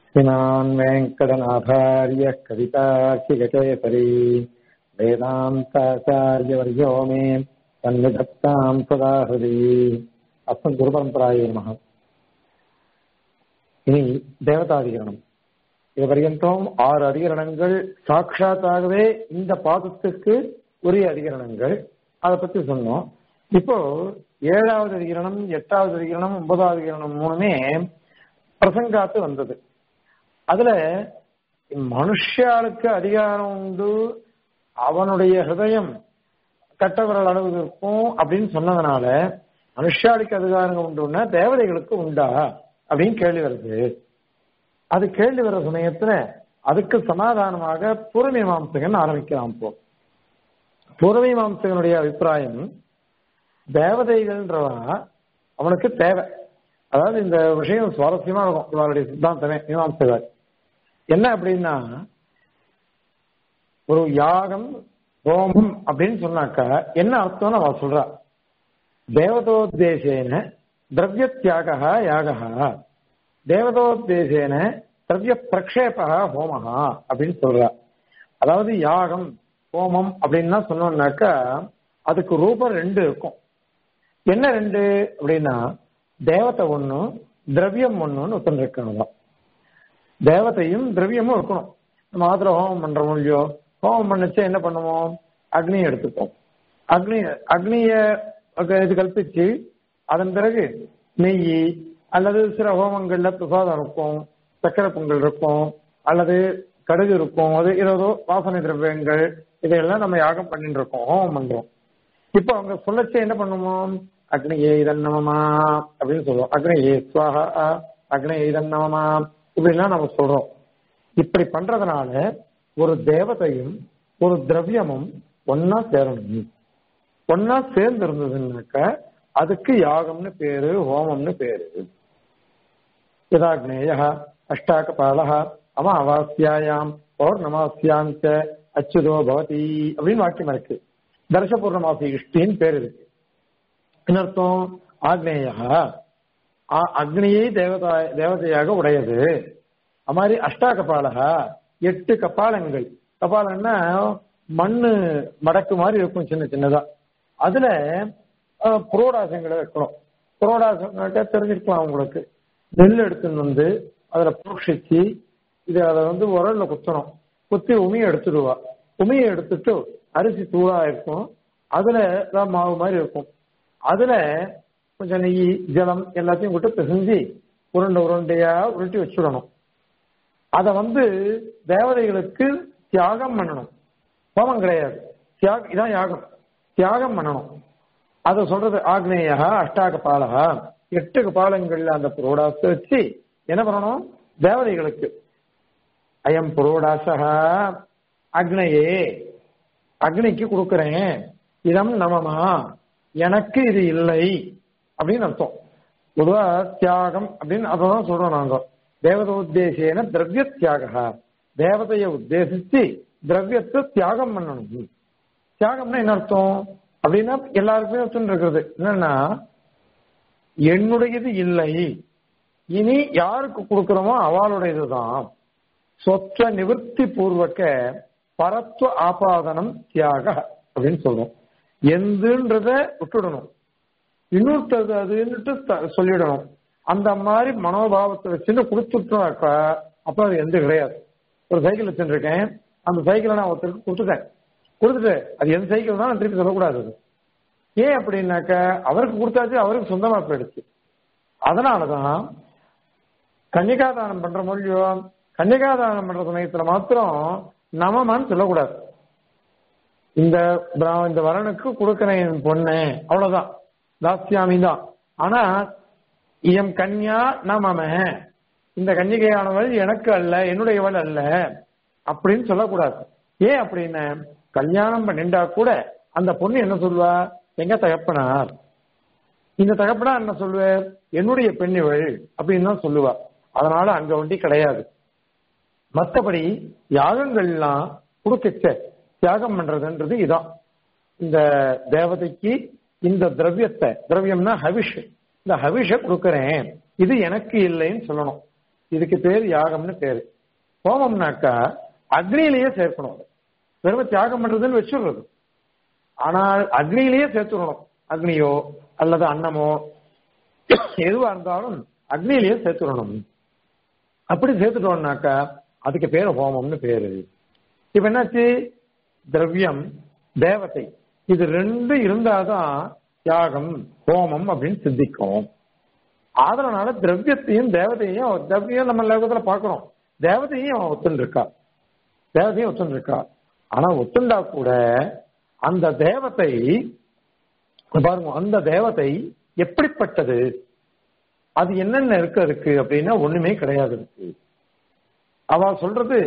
श्रीमान् वेङ्कटनाथार्य कवितार्किककेसरी वेदान्ताचार्यवर्यो मे सन्निधत्ताम् सदा हृदि अस्मत् குருபரம்பராய நமக இனி தேவதாதிகரணம் இது பர்யந்தம் ஆறு அதிகரணங்கள் சாட்சாத்தாகவே இந்த பாதத்துக்கு உரிய அதிகரணங்கள் அதை பத்தி சொன்னோம் இப்போ ஏழாவது அதிகரணம் எட்டாவது அதிகரணம் ஒன்பதாவது அதிகரணம் மூணுமே பிரசங்காத்து வந்தது அதுல மனுஷாளுக்கு அதிகாரம் உண்டு அவனுடைய ஹிருதயம் கட்டவரல் அளவு இருக்கும் அப்படின்னு சொன்னதுனால மனுஷாளுக்கு அதிகாரம் உண்டுன்னா தேவதைகளுக்கு உண்டா அப்படின்னு கேள்வி வருது அது கேள்வி வர சமயத்துல அதுக்கு சமாதானமாக பூர்வமீமாம்சகன் ஆரம்பிக்கலாம் போ பூர்வமீமாம்சகனுடைய அபிப்பிராயம் தேவதைகள்ன்றவா அவனுக்கு தேவை அதாவது இந்த விஷயம் சுவாரஸ்யமா இருக்கும் இவருடைய சித்தாந்தமே மீமாம்சகர் என்ன அப்படின்னா ஒரு யாகம் ஹோமம் அப்படின்னு சொன்னாக்கா என்ன அர்த்தம்னு அவ சொல்றா தேவதோத்தேசேன திரவிய தியாக யாக தேவதோத்தேசேன திரவிய பிரக்ஷேப ஹோமஹா அப்படின்னு சொல்றா அதாவது யாகம் ஹோமம் அப்படின்னா சொன்னோம்னாக்கா அதுக்கு ரூபம் ரெண்டு இருக்கும் என்ன ரெண்டு அப்படின்னா தேவத்தை ஒண்ணு திரவியம் ஒண்ணுன்னு ஒருத்தன் இருக்கணும் தேவத்தையும் திரவியமும் இருக்கணும் நம்ம ஆத்திர ஹோமம் பண்றோம் இல்லையோ ஹோமம் பண்ணுச்சு என்ன பண்ணுவோம் அக்னியை எடுத்துப்போம் அக்னி அக்னிய இது கல்பிச்சு அதன் பிறகு நெய் அல்லது சில ஹோமங்கள்ல பிரசாதம் இருக்கும் சக்கரை பொங்கல் இருக்கும் அல்லது கடுகு இருக்கும் அது ஏதோ வாசனை திரவியங்கள் இதையெல்லாம் நம்ம யாகம் பண்ணிட்டு இருக்கோம் ஹோமம் பண்றோம் இப்போ அவங்க சொல்லச்சு என்ன பண்ணுவோம் அக்னியே இதன்னமமா அப்படின்னு சொல்லுவோம் அக்னியே சுவாகா அக்னியே இதன்னமமா இப்படிலாம் நம்ம சொல்றோம் இப்படி பண்றதுனால ஒரு தேவதையும் ஒரு திரவியமும் ஒன்னா சேரணும் ஒன்னா சேர்ந்து இருந்ததுன்னாக்க அதுக்கு யாகம்னு பேரு ஹோமம்னு பேரு யதாக்னேய அஷ்டாகபால அமாவாஸ்யாயாம் பௌர்ணமாஸ்யாம் அச்சுதோ பவதி அப்படின்னு வாக்கியம் இருக்கு தர்ஷ பூர்ணமாசி இஷ்டின்னு பேர் இருக்கு இன்னொருத்தம் ஆக்னேயா அக்னியை தேவதா தேவதையாக உடையது அது மாதிரி அஷ்டா கபாலகா எட்டு கபாலங்கள் கபாலன்னா மண்ணு மடக்கு மாதிரி இருக்கும் சின்ன சின்னதா அதுல புரோடாசங்களை வைக்கணும் புரோடாசங்கள்ட்ட தெரிஞ்சிருக்கலாம் உங்களுக்கு நெல் எடுத்துன்னு வந்து அதுல புரோஷிச்சு இது அதை வந்து உரல்ல குத்தணும் குத்தி உமியை எடுத்துடுவா உமியை எடுத்துட்டு அரிசி தூளா இருக்கும் அதுல மாவு மாதிரி இருக்கும் அதுல கொஞ்சம் நெய் ஜலம் எல்லாத்தையும் விட்டு பிசைஞ்சு உருண்டை உருண்டையா உருட்டி வச்சுடணும் அதை வந்து தேவதைகளுக்கு தியாகம் பண்ணணும் ஹோமம் கிடையாது தியாக இதான் யாகம் தியாகம் பண்ணணும் அதை சொல்றது ஆக்னேயா அஷ்டாக பாலகா எட்டு பாலங்கள்ல அந்த புரோடாசை வச்சு என்ன பண்ணணும் தேவதைகளுக்கு அயம் புரோடாசகா அக்னையே அக்னிக்கு கொடுக்கிறேன் இதம் நமமா எனக்கு இது இல்லை அப்படின்னு அர்த்தம் பொதுவா தியாகம் அப்படின்னு அதான் சொல்றோம் நாங்க தேவத உத்தேசேன திரவிய தியாக தேவதைய உத்தேசிச்சு திரவியத்தை தியாகம் பண்ணணும் தியாகம்னா என்ன அர்த்தம் அப்படின்னா எல்லாருக்குமே அர்த்தம் இருக்கிறது என்னன்னா என்னுடையது இல்லை இனி யாருக்கு கொடுக்கிறோமோ அவளுடையதுதான் சொத்த நிவர்த்தி பூர்வக்க பரத்துவ ஆபாதனம் தியாக அப்படின்னு சொல்றோம் எந்துன்றத விட்டுடணும் இன்னொருத்தது அதுன்னுட்டு சொல்லிடணும் அந்த மாதிரி மனோபாவத்தை வச்சுன்னு கொடுத்துட்டோம்க்கா அப்ப அது எந்த கிடையாது ஒரு சைக்கிள் வச்சுருக்கேன் அந்த சைக்கிளை நான் ஒருத்தருக்கு கொடுத்துட்டேன் கொடுத்துட்டு அது எந்த சைக்கிள் தான் நான் திருப்பி சொல்லக்கூடாது அது ஏன் அப்படின்னாக்க அவருக்கு கொடுத்தாச்சு அவருக்கு சொந்தமா போயிடுச்சு அதனாலதான் கன்னிகாதானம் பண்ற மொழியோ கன்னிகாதானம் பண்ற சமயத்துல மாத்திரம் நமமான்னு சொல்லக்கூடாது இந்த இந்த வரனுக்கு கொடுக்கிறேன் என் பொண்ணு அவ்வளவுதான் தாஸ்யாமி தான் ஆனா இயம் கன்யா நமம இந்த கன்னிகையானவள் எனக்கு அல்ல என்னுடையவள் அல்ல அப்படின்னு சொல்லக்கூடாது ஏன் அப்படின்னு கல்யாணம் பண்ணிண்டா கூட அந்த பொண்ணு என்ன சொல்லுவா எங்க தகப்பனார் இந்த தகப்பனார் என்ன சொல்லுவார் என்னுடைய பெண்ணிவள் அப்படின்னு தான் சொல்லுவா அதனால அங்க ஒண்டி கிடையாது மற்றபடி யாகங்கள்லாம் கொடுக்கச்ச தியாகம் பண்றதுன்றது இதான் இந்த தேவதைக்கு இந்த திரவியத்தை திரவியம்னா ஹவிஷ் இந்த ஹவிஷ கொடுக்கறேன் இது எனக்கு இல்லைன்னு சொல்லணும் இதுக்கு பேர் யாகம்னு பேரு ஹோமம்னாக்கா அக்னியிலேயே சேர்க்கணும் வெறும் தியாகம் பண்றதுன்னு வச்சுடுறது ஆனால் அக்னியிலேயே சேர்த்துடணும் அக்னியோ அல்லது அன்னமோ எதுவா இருந்தாலும் அக்னியிலேயே சேர்த்துடணும் அப்படி சேர்த்துட்டோம்னாக்கா அதுக்கு பேரு ஹோமம்னு பேரு இப்ப என்னாச்சு திரவியம் தேவதை இது ரெண்டு இருந்தாதான் தியாகம் ஹோமம் அப்படின்னு சித்திக்கும் அதனால திரவியத்தையும் தேவதையும் திரவியம் நம்ம லோகத்துல பாக்குறோம் தேவதையும் அவன் ஒத்துன்னு இருக்கா தேவதையும் ஒத்துன்னு இருக்கா ஆனா ஒத்துண்டா கூட அந்த தேவதை பாருங்க அந்த தேவதை எப்படிப்பட்டது அது என்னென்ன இருக்கு அதுக்கு அப்படின்னா ஒண்ணுமே கிடையாது இருக்கு அவ சொல்றது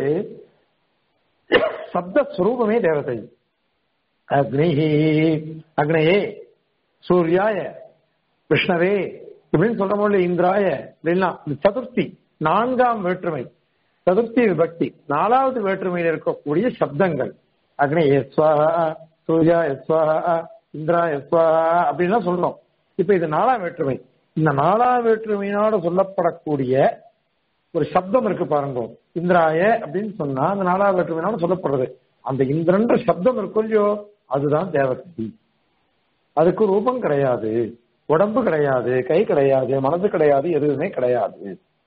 சப்த ஸ்வரூபமே தேவதை அக்னிஹி அக்னையே சூர்யாய விஷ்ணவே இப்படின்னு சொல்ற போல இந்திராய அப்படின்னா இந்த சதுர்த்தி நான்காம் வேற்றுமை சதுர்த்தி விபக்தி நாலாவது வேற்றுமையில் இருக்கக்கூடிய சப்தங்கள் அக்னி எஸ்வாஹா சூர்யா எஸ்வாஹா இந்திரா எஸ்வாஹா அப்படின்லாம் சொல்றோம் இப்ப இது நாலாம் வேற்றுமை இந்த நாலாம் வேற்றுமையினோட சொல்லப்படக்கூடிய ஒரு சப்தம் இருக்கு பாருங்க இந்திராய அப்படின்னு சொன்னா அந்த நாலாவது வேற்றுமையினால சொல்லப்படுறது அந்த இந்திரன்ற சப்தம் இருக்கும் இல்லையோ அதுதான் தேவதை அதுக்கு ரூபம் கிடையாது உடம்பு கிடையாது கை கிடையாது மனது கிடையாது எதுவுமே கிடையாது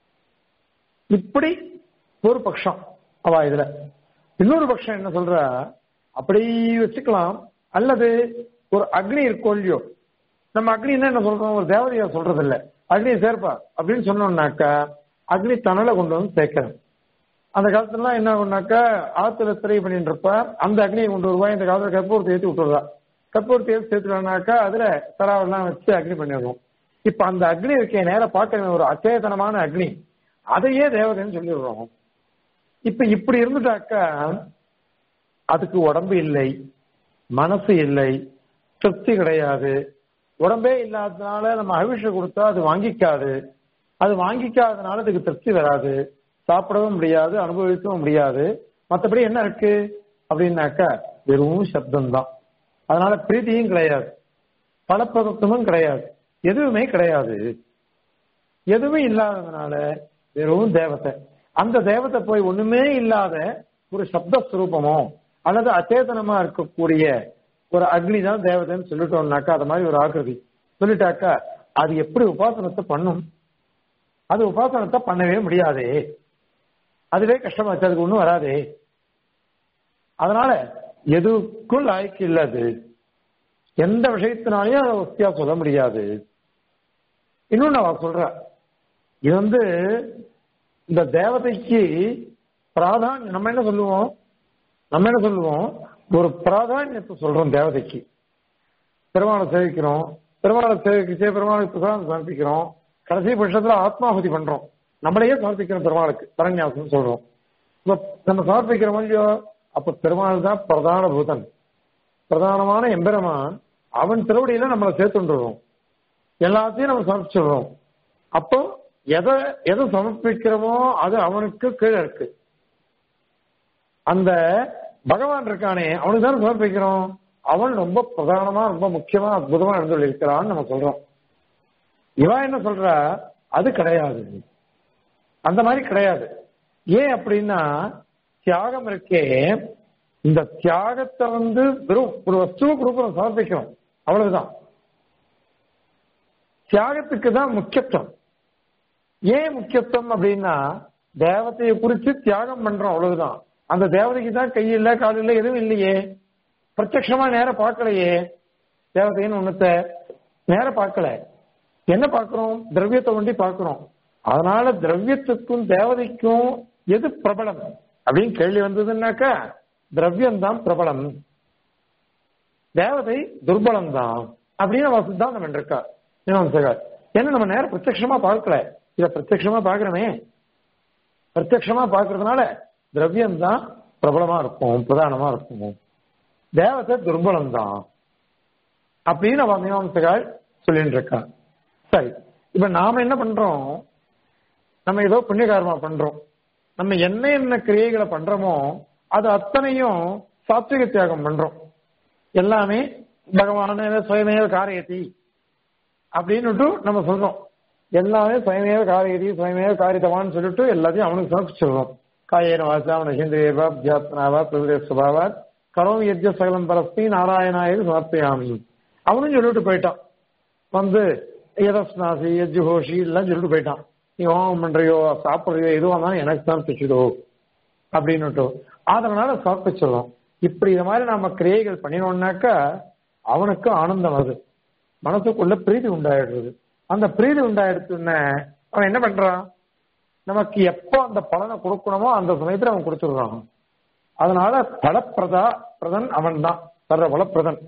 இப்படி ஒரு பட்சம் அவ இதுல இன்னொரு பட்சம் என்ன சொல்ற அப்படி வச்சுக்கலாம் அல்லது ஒரு அக்னி இருக்கோ இல்லையோ நம்ம அக்னின்னா என்ன சொல்றோம் ஒரு தேவதையா சொல்றது இல்ல அக்னியை சேர்ப்பா அப்படின்னு சொன்னோம்னாக்கா அக்னி தணலை கொண்டு வந்து சேர்க்கிறேன் அந்த காலத்துலாம் என்ன ஆகும்னாக்கா ஆத்துல திரை பண்ணின்றப்ப அந்த அக்னியை கொண்டு வருவா இந்த காலத்துல கற்பூரத்தை ஏற்றி விட்டுறா கற்பூரத்தை ஏற்றி சேர்த்துட்டானாக்கா அதுல தராவெல்லாம் வச்சு அக்னி பண்ணிடுவோம் இப்ப அந்த அக்னி இருக்கே நேரம் பார்க்க ஒரு அச்சேதனமான அக்னி அதையே தேவதைன்னு சொல்லிடுறோம் இப்ப இப்படி இருந்துட்டாக்கா அதுக்கு உடம்பு இல்லை மனசு இல்லை திருப்தி கிடையாது உடம்பே இல்லாததுனால நம்ம அவிஷ கொடுத்தா அது வாங்கிக்காது அது வாங்கிக்காதனால அதுக்கு திருப்தி வராது சாப்பிடவும் முடியாது அனுபவிக்கவும் முடியாது மற்றபடி என்ன இருக்கு அப்படின்னாக்கா வெறும் சப்தம் தான் அதனால பிரீத்தியும் கிடையாது பலப்பதத்துவமும் கிடையாது எதுவுமே கிடையாது எதுவுமே இல்லாததுனால வெறும் தேவத்தை அந்த தேவத்தை போய் ஒண்ணுமே இல்லாத ஒரு சப்த ஸ்வரூபமோ அல்லது அச்சேதனமா இருக்கக்கூடிய ஒரு அக்னி தான் தேவதைன்னு சொல்லிட்டோம்னாக்கா அது மாதிரி ஒரு ஆக்கிருதி சொல்லிட்டாக்கா அது எப்படி உபாசனத்தை பண்ணும் அது உபாசனத்தை பண்ணவே முடியாதே அதுவே கஷ்டமாச்சு அதுக்கு ஒண்ணும் வராதே அதனால எதுக்கும் லாய்க்கு இல்ல அது எந்த விஷயத்தினாலையும் அதை வசதியா சொல்ல முடியாது இன்னொன்னு அவ சொல்ற இது வந்து இந்த தேவதைக்கு பிராதானியம் நம்ம என்ன சொல்லுவோம் நம்ம என்ன சொல்லுவோம் ஒரு பிராதானியத்தை சொல்றோம் தேவதைக்கு பெருமாளை சேவிக்கிறோம் பெருமாளை சேவிக்கிச்சே பெருமாளுக்கு பிரசாதம் சமர்ப்பிக்கிறோம் கடைசி பட்சத்துல ஆத்மாಹುதி பண்றோம் நம்மளையே சமர்ப்பிக்கிறோம் பெருமாளுக்கு பரநியாசம் சொல்றோம் இப்ப நம்ம சமர்ப்பிக்கிறோம் இல்லையோ அப்ப பெருமாள் தான் பிரதான பூதன் பிரதானமான எம்பெருமான் அவன் திருவடியில நம்மளை சேர்த்துன்றோம் எல்லாத்தையும் நம்ம சமர்ப்பிச்சிடுறோம் அப்போ எதை எதை சமர்ப்பிக்கிறோமோ அது அவனுக்கு கீழே இருக்கு அந்த பகவான் இருக்கானே அவனுக்கு தானே சமர்ப்பிக்கிறோம் அவன் ரொம்ப பிரதானமா ரொம்ப முக்கியமா அற்புதமா நடந்து இருக்கிறான்னு நம்ம சொல்றோம் இவன் என்ன சொல்ற அது கிடையாது அந்த மாதிரி கிடையாது ஏன் அப்படின்னா தியாகம் இருக்கே இந்த தியாகத்தை வந்து வெறும் ஒரு வஸ்துவுக்கு ரூபம் சமர்ப்பிக்கிறோம் அவ்வளவுதான் தியாகத்துக்கு தான் முக்கியத்துவம் ஏன் முக்கியத்துவம் அப்படின்னா தேவதையை குறித்து தியாகம் பண்றோம் அவ்வளவுதான் அந்த தேவதைக்கு தான் கை இல்ல கால் இல்ல எதுவும் இல்லையே பிரத்யட்சமா நேர பார்க்கலையே தேவதைன்னு ஒண்ணுத்த நேர பார்க்கல என்ன பார்க்கிறோம் திரவியத்தை ஒண்டி பார்க்கிறோம் அதனால திரவியத்துக்கும் தேவதைக்கும் எது பிரபலம் அப்படின்னு கேள்வி வந்ததுன்னாக்கா திரவியம் தான் பிரபலம் தேவதை துர்பலம் தான் அப்படின்னு அவ சித்தாந்தம் இருக்கா மீமாம்சகர் ஏன்னா நம்ம நேரம் பிரத்யட்சமா பார்க்கல இத பிரத்யட்சமா பாக்குறோமே பிரத்யட்சமா பாக்குறதுனால திரவியம் தான் பிரபலமா இருக்கும் பிரதானமா இருக்கும் தேவத்தை துர்பலம் தான் அப்படின்னு அவ மீமாம்சகால் சொல்லிட்டு இருக்கா சரி இப்ப நாம என்ன பண்றோம் நம்ம ஏதோ புண்ணியகாரமா பண்றோம் நம்ம என்ன என்ன கிரியைகளை பண்றோமோ அது அத்தனையும் சாத்விக தியாகம் பண்றோம் எல்லாமே பகவான சுயமேவ காரியத்தி அப்படின்னு நம்ம சொல்றோம் எல்லாமே சுயமேவ காரியதி சுயமேவ காரித்தவான்னு சொல்லிட்டு எல்லாத்தையும் அவனுக்கு சமர்ப்பிச்சிடுறோம் காயேன வாசா நகேந்திரேவா அத்தியாத்மனாவா பிரபுதே சுபாவா கரோம் யஜ்ய சகலம் பரஸ்மி நாராயணாய சமர்ப்பயாமி அவனும் சொல்லிட்டு போயிட்டான் வந்து எதஸ்நாசி யஜ்ஜுஹோஷி எல்லாம் சொல்லிட்டு போயிட்டான் நீ ஹோமம் பண்றியோ சாப்பிடுறியோ எதுவாக இருந்தாலும் எனக்கு சமர்ப்பிச்சுதோ அப்படின்னுட்டு அதனால சமர்ப்பிச்சிடுறோம் இப்படி இந்த மாதிரி நாம கிரியைகள் பண்ணினோம்னாக்கா அவனுக்கு ஆனந்தம் அது மனசுக்குள்ள பிரீதி உண்டாயிடுறது அந்த பிரீதி உண்டாயிடுச்சுன்னு அவன் என்ன பண்றான் நமக்கு எப்போ அந்த பலனை கொடுக்கணுமோ அந்த சமயத்துல அவன் கொடுத்துடுறான் அதனால பலப்பிரதா பிரதன் அவன் தான் சர்வ பலப்பிரதன்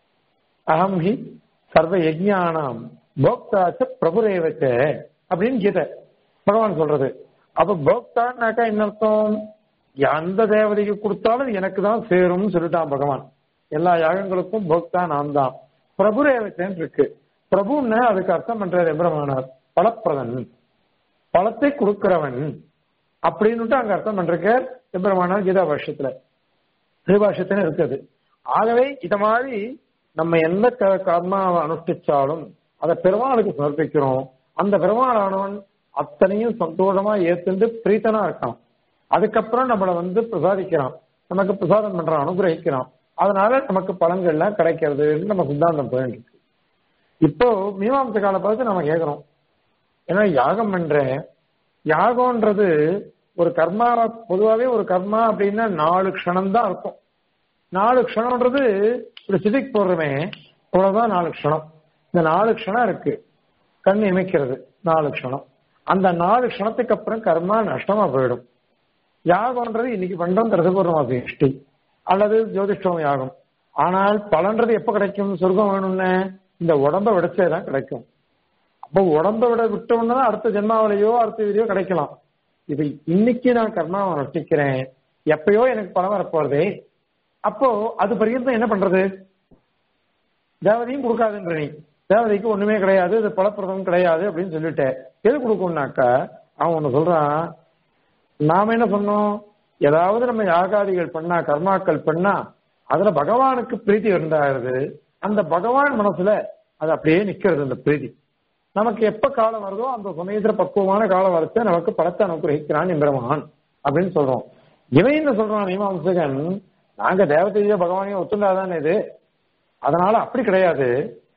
அகம் ஹி சர்வ யஜ்ஞானாம் போக்தாச்ச பிரபுரேவச்ச அப்படின்னு கீதை பகவான் சொல்றது அப்ப போக்தான்னாக்கா என்ன அர்த்தம் எந்த தேவதைக்கு கொடுத்தாலும் எனக்கு தான் சேரும்னு சொல்லிட்டான் பகவான் எல்லா யாகங்களுக்கும் போக்தா நான் தான் பிரபுரேவச்சேன்னு இருக்கு பிரபுன்னு அதுக்கு அர்த்தம் பண்றாரு எம்பிரமானார் பலப்பிரதன் பழத்தை கொடுக்கிறவன் அப்படின்னுட்டு அங்க அர்த்தம் பண்றார் எம்பெருமானார் கீதா பாஷ்யத்துல திருபாஷ்யத்துல இருக்குது ஆகவே இத மாதிரி நம்ம எந்த க- கர்மாவை அனுஷ்டிச்சாலும் அதை பெருமாளுக்கு சமர்ப்பிக்கிறோம் அந்த பெருமாளானவன் அத்தனையும் சந்தோஷமா ஏத்துண்டு பிரீத்தனா இருக்கான் அதுக்கப்புறம் நம்மள வந்து பிரசாதிக்கிறான் நமக்கு பிரசாதம் பண்றான் அனுகிரகிக்கிறான் அதனால நமக்கு பலன்கள்லாம் கிடைக்கிறதுன்னு நம்ம சித்தாந்தம் போயிட்டு இருக்கு இப்போ மீமாம்ச கால பார்த்து நம்ம கேட்கிறோம் ஏன்னா யாகம் பண்றேன் யாகம்ன்றது ஒரு கர்மா பொதுவாவே ஒரு கர்மா அப்படின்னா நாலு க்ஷணம் தான் இருக்கும் நாலு க்ஷணம்ன்றது ஒரு சிதிக் போடுறமே அவ்வளவுதான் நாலு க்ஷணம் இந்த நாலு க்ஷணம் இருக்கு கண் இமைக்கிறது நாலு க்ஷணம் அந்த நாலு க்ஷணத்துக்கு அப்புறம் கர்மா நஷ்டமா போயிடும் யாகம்ன்றது இன்னைக்கு பண்றோம் தரசபூர்ணமாசி இஷ்டி அல்லது ஜோதிஷ்டம் யாகம் ஆனால் பலன்றது எப்ப கிடைக்கும் சொர்க்கம் வேணும்னு இந்த உடம்ப விடச்சேதான் கிடைக்கும் அப்போ உடம்ப விட விட்டோம்னா அடுத்த ஜென்மாவிலையோ அடுத்த இதுலயோ கிடைக்கலாம் இது இன்னைக்கு நான் கர்மாவை நட்டிக்கிறேன் எப்பயோ எனக்கு பணம் வரப்போறதே அப்போ அது பர்யந்தம் என்ன பண்றது தேவதையும் கொடுக்காதுன்ற நீ தேவதைக்கு ஒண்ணுமே கிடையாது இது பலப்பிரதம் கிடையாது அப்படின்னு சொல்லிட்டேன் எது கொடுக்கும்னாக்கா அவன் ஒண்ணு சொல்றான் நாம என்ன சொன்னோம் ஏதாவது நம்ம யாகாதிகள் பண்ணா கர்மாக்கள் பண்ணா அதுல பகவானுக்கு பிரீத்தி உண்டாகிறது அந்த பகவான் மனசுல அது அப்படியே நிக்கிறது அந்த பிரீதி நமக்கு எப்ப காலம் வருதோ அந்த சமயத்துல பக்குவமான காலம் வரச்ச நமக்கு பலத்தை அனுகிரகிக்கிறான் எம்பெருமான் அப்படின்னு சொல்றோம் இவன் என்ன சொல்றான் மீமாம்சகன் நாங்க தேவதையோ பகவானையோ ஒத்துண்டாதானே இது அதனால அப்படி கிடையாது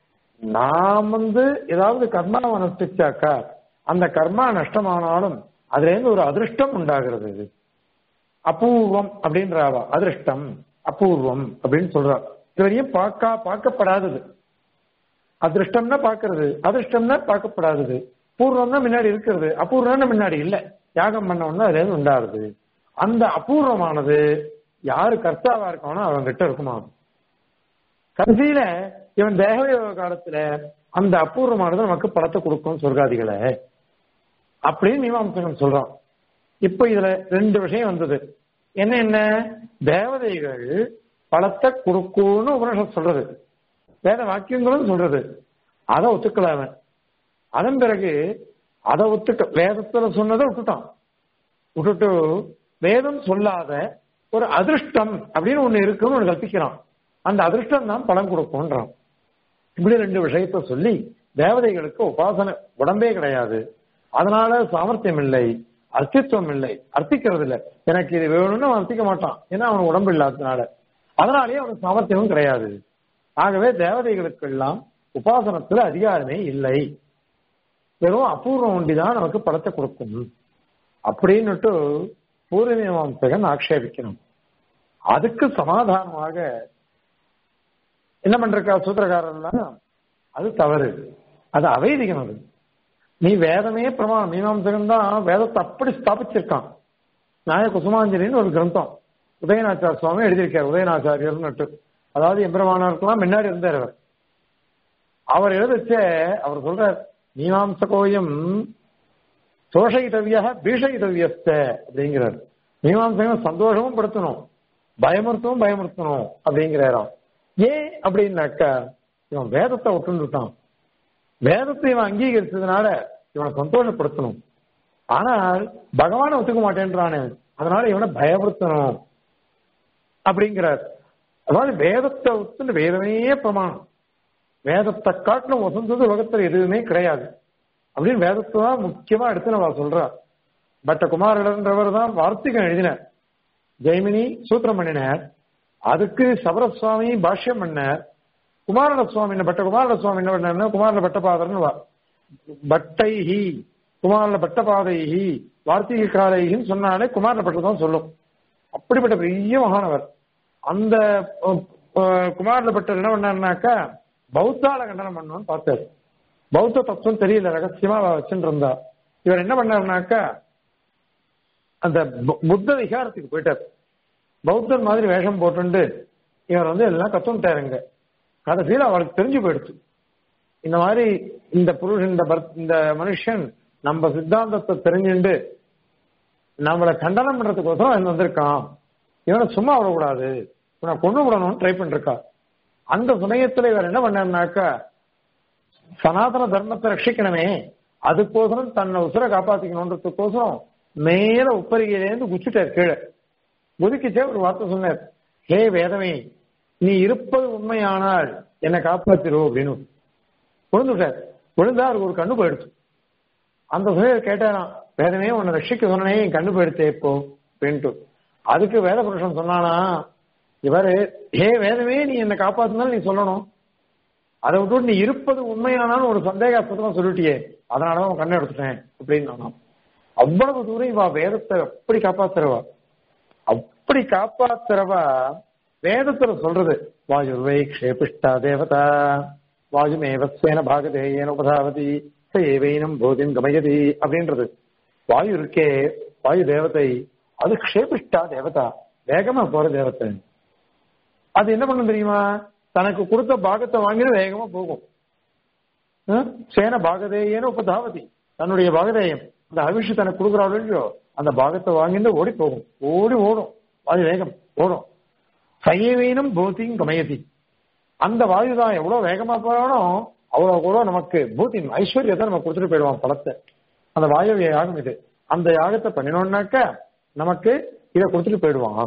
நாம் வந்து ஏதாவது கர்மாவை அனுஷ்டிச்சாக்கா அந்த கர்மா நஷ்டமானாலும் அதுல இருந்து ஒரு அதிர்ஷ்டம் உண்டாகிறது இது அபூர்வம் அப்படின்றாவா அதிர்ஷ்டம் அபூர்வம் அப்படின்னு சொல்றா இதுவரையும் பார்க்கா பார்க்கப்படாதது அதிர்ஷ்டம்னா பார்க்கிறது அதிர்ஷ்டம்னா பார்க்கப்படாதது பூர்வம்னா முன்னாடி இருக்கிறது அபூர்வம்னா முன்னாடி இல்ல யாகம் பண்ணவொன்னு அதுல இருந்து உண்டாருது அந்த அபூர்வமானது யாரு கர்த்தாவா இருக்கானோ அவங்க கிட்ட இருக்குமா கடைசியில இவன் தேகயோக காலத்துல அந்த அபூர்வமானது நமக்கு பலத்தை கொடுக்கும் சொர்க்காதிகளை அப்படின்னு மீமாம்சகன் சொல்றான் இப்போ இதுல ரெண்டு விஷயம் வந்தது என்ன என்ன தேவதைகள் பலத்தை கொடுக்கும்னு உபனிஷத் சொல்றது வேத வாக்கியங்களும் சொல்றது அதை ஒத்துக்கல அவன் அதன் பிறகு அதை ஒத்துக்க வேதத்துல சொன்னதை விட்டுட்டான் விட்டுட்டு வேதம் சொல்லாத ஒரு அதிர்ஷ்டம் அப்படின்னு ஒண்ணு இருக்குன்னு ஒண்ணு கற்பிக்கிறான் அந்த அதிர்ஷ்டம் தான் பலன் கொடுக்கும்ன்றான் இப்படி ரெண்டு விஷயத்த சொல்லி தேவதைகளுக்கு உபாசனை உடம்பே கிடையாது அதனால சாமர்த்தியம் இல்லை அர்த்தித்துவம் இல்லை அர்த்திக்கிறது இல்லை எனக்கு இது வேணும்னு அவன் அர்த்திக்க மாட்டான் ஏன்னா அவன் உடம்பு இல்லாததுனால அதனாலேயே அவனுக்கு சாமர்த்தியமும் கிடையாது ஆகவே தேவதைகளுக்கெல்லாம் உபாசனத்துல அதிகாரமே இல்லை வெறும் அபூர்வம் ஒண்டிதான் நமக்கு பலத்தை கொடுக்கும் அப்படின்னுட்டு பூர்வமீமாம்சகன் ஆக்ஷேபிக்கணும் அதுக்கு சமாதானமாக என்ன பண்றக்கா சூத்திரக்காரர்லாம் அது தவறு அது அவைதிகம் அது நீ வேதமே பிரமாணம் மீமாம்சகன் தான் வேதத்தை அப்படி ஸ்தாபிச்சிருக்கான் நியாய குசுமாஞ்சலின்னு ஒரு கிரந்தம் உதயநாச்சார சுவாமி எழுதியிருக்கார் உதயநாச்சாரியர்னு அதாவது எம்பிரமானாருக்கெல்லாம் முன்னாடி இருந்தார் அவர் அவர் எழுதிச்ச அவர் சொல்றார் மீமாம்சகோயம் தோஷயிதவிய பீஷயிதவியஸ்த அப்படிங்கிறார் மீமாம்சகம் சந்தோஷமும் படுத்தணும் பயமுறுத்தவும் பயமுறுத்தணும் அப்படிங்கிறாராம் ஏன் அப்படின்னாக்கா இவன் வேதத்தை விட்டுட்டான் வேதத்தை இவன் அங்கீகரிச்சதுனால இவனை சந்தோஷப்படுத்தணும் ஆனால் பகவானை ஒத்துக்க மாட்டேன்றானே அதனால இவனை பயப்படுத்தணும் அப்படிங்கிறார் அதாவது வேதத்தை ஒத்துன்னு வேதமே பிரமாணம் வேதத்தை காட்டிலும் வசந்தது உலகத்துல எதுவுமே கிடையாது அப்படின்னு வேதத்தை தான் முக்கியமா எடுத்து நம்ம சொல்றா பட்ட குமாரன்றவர் தான் வார்த்திகம் எழுதினார் ஜெய்மினி சூத்திரம் பண்ணினார் அதுக்கு சபரசுவாமி பாஷ்யம் பண்ணார் குமாரன சுவாமி என்ன பட்ட குமாரன சுவாமி என்ன பண்ணார்னா குமாரன பட்டபாதர்னு வா பட்டைஹி குமாரன பட்டபாதைஹி வார்த்திக காலைன்னு சொன்னாலே குமாரன பட்டை தான் சொல்லும் அப்படிப்பட்ட பெரிய மகானவர் அந்த அஹ், அஹ், குமாரன பட்டர் என்ன பண்ணாருனாக்கா பௌத்தால கண்டனம் பண்ணணும்னு பார்த்தாரு பௌத்த தத்துவம் தெரியல ரகசியமா வச்சுட்டு இருந்தா இவர் என்ன பண்ணாருனாக்கா அந்த பு- புத்த விகாரத்துக்கு போயிட்டார் பௌத்தன் மாதிரி வேஷம் போட்டுண்டு இவர் வந்து எல்லாம் கத்துட்டாருங்க கடைசியில் அவருக்கு தெரிஞ்சு போயிடுச்சு இந்த மாதிரி இந்த புருஷன் இந்த பர்த்- இந்த மனுஷன் நம்ம சித்தாந்தத்தை தெரிஞ்சுண்டு நம்மளை கண்டனம் பண்றதுக்கோசரம் இவன் வந்திருக்கான் இவனை சும்மா விடக்கூடாது இவனை கொண்டு விடணும்னு ட்ரை பண்ணிருக்கா அந்த சமயத்துல இவர் என்ன பண்ணாருனாக்கா சனாதன தர்மத்தை ரட்சிக்கணுமே அதுக்கோசரம் தன்னை உசுர காப்பாத்திக்கணுன்றதுக்கோசரம் மேல உப்பரிகையிலேருந்து குச்சிட்டார் கீழே ஒதுக்கிச்சே ஒரு வார்த்தை சொன்னார் ஹே வேதமே நீ இருப்பது உண்மையானால் என்னை காப்பாத்திரோ அப்படின்னு விழுந்துட்டார் விழுந்தா அவருக்கு ஒரு கண்ணு போயிடுச்சு அந்த சமயம் கேட்டாராம் வேதமே உன்னை ரட்சிக்க சொன்னனே என் கண்ணு போயிடுச்சே இப்போ அப்படின்ட்டு அதுக்கு வேத புருஷன் சொன்னானா இவரு ஹே வேதமே நீ என்னை காப்பாத்தினாலும் நீ சொல்லணும் அதை விட்டு நீ இருப்பது உண்மையானாலும் ஒரு சந்தேகாஸ்பதமா சொல்லிட்டியே அதனால உன் கண்ணை எடுத்துட்டேன் அப்படின்னு நானாம் அவ்வளவு தூரம் இவா வேதத்தை அப்படி காப்பாத்துறவா அப்படி காப்பாத்துறவா வேதத்துல சொல்றது வாயுர்வை க்ஷேபிஷ்டா தேவதா வாயுமேவஸ்வேன பாகதேயேன உபதாவதி ச ஏவைனம் போதின் கமயதி அப்படின்றது வாயு இருக்கே வாயு தேவதை அது க்ஷேபிஷ்டா தேவதா வேகமா போற தேவதை அது என்ன பண்ணும் தெரியுமா தனக்கு கொடுத்த பாகத்தை வாங்கிட்டு வேகமா போகும் ஹம்? சேன பாகதேயேன உபதாவதி தன்னுடைய பாகதேயம் அந்த அவிஷு தனக்கு கொடுக்குறாள் இல்லையோ அந்த பாகத்தை வாங்கிட்டு ஓடி போகும் ஓடி ஓடும் வாயு வேகம் ஓடும் சைவீனம் பூதிங் கமயதி அந்த வாயு தான் எவ்வளவு வேகமா போறானோ அவ்வளவு கூட நமக்கு பூத்தின் ஐஸ்வர்யத்தை நம்ம கொடுத்துட்டு போயிடுவான் பழத்தை அந்த வாயு யாகம் இது அந்த யாகத்தை பண்ணினோம்னாக்க நமக்கு இதை கொடுத்துட்டு போயிடுவான்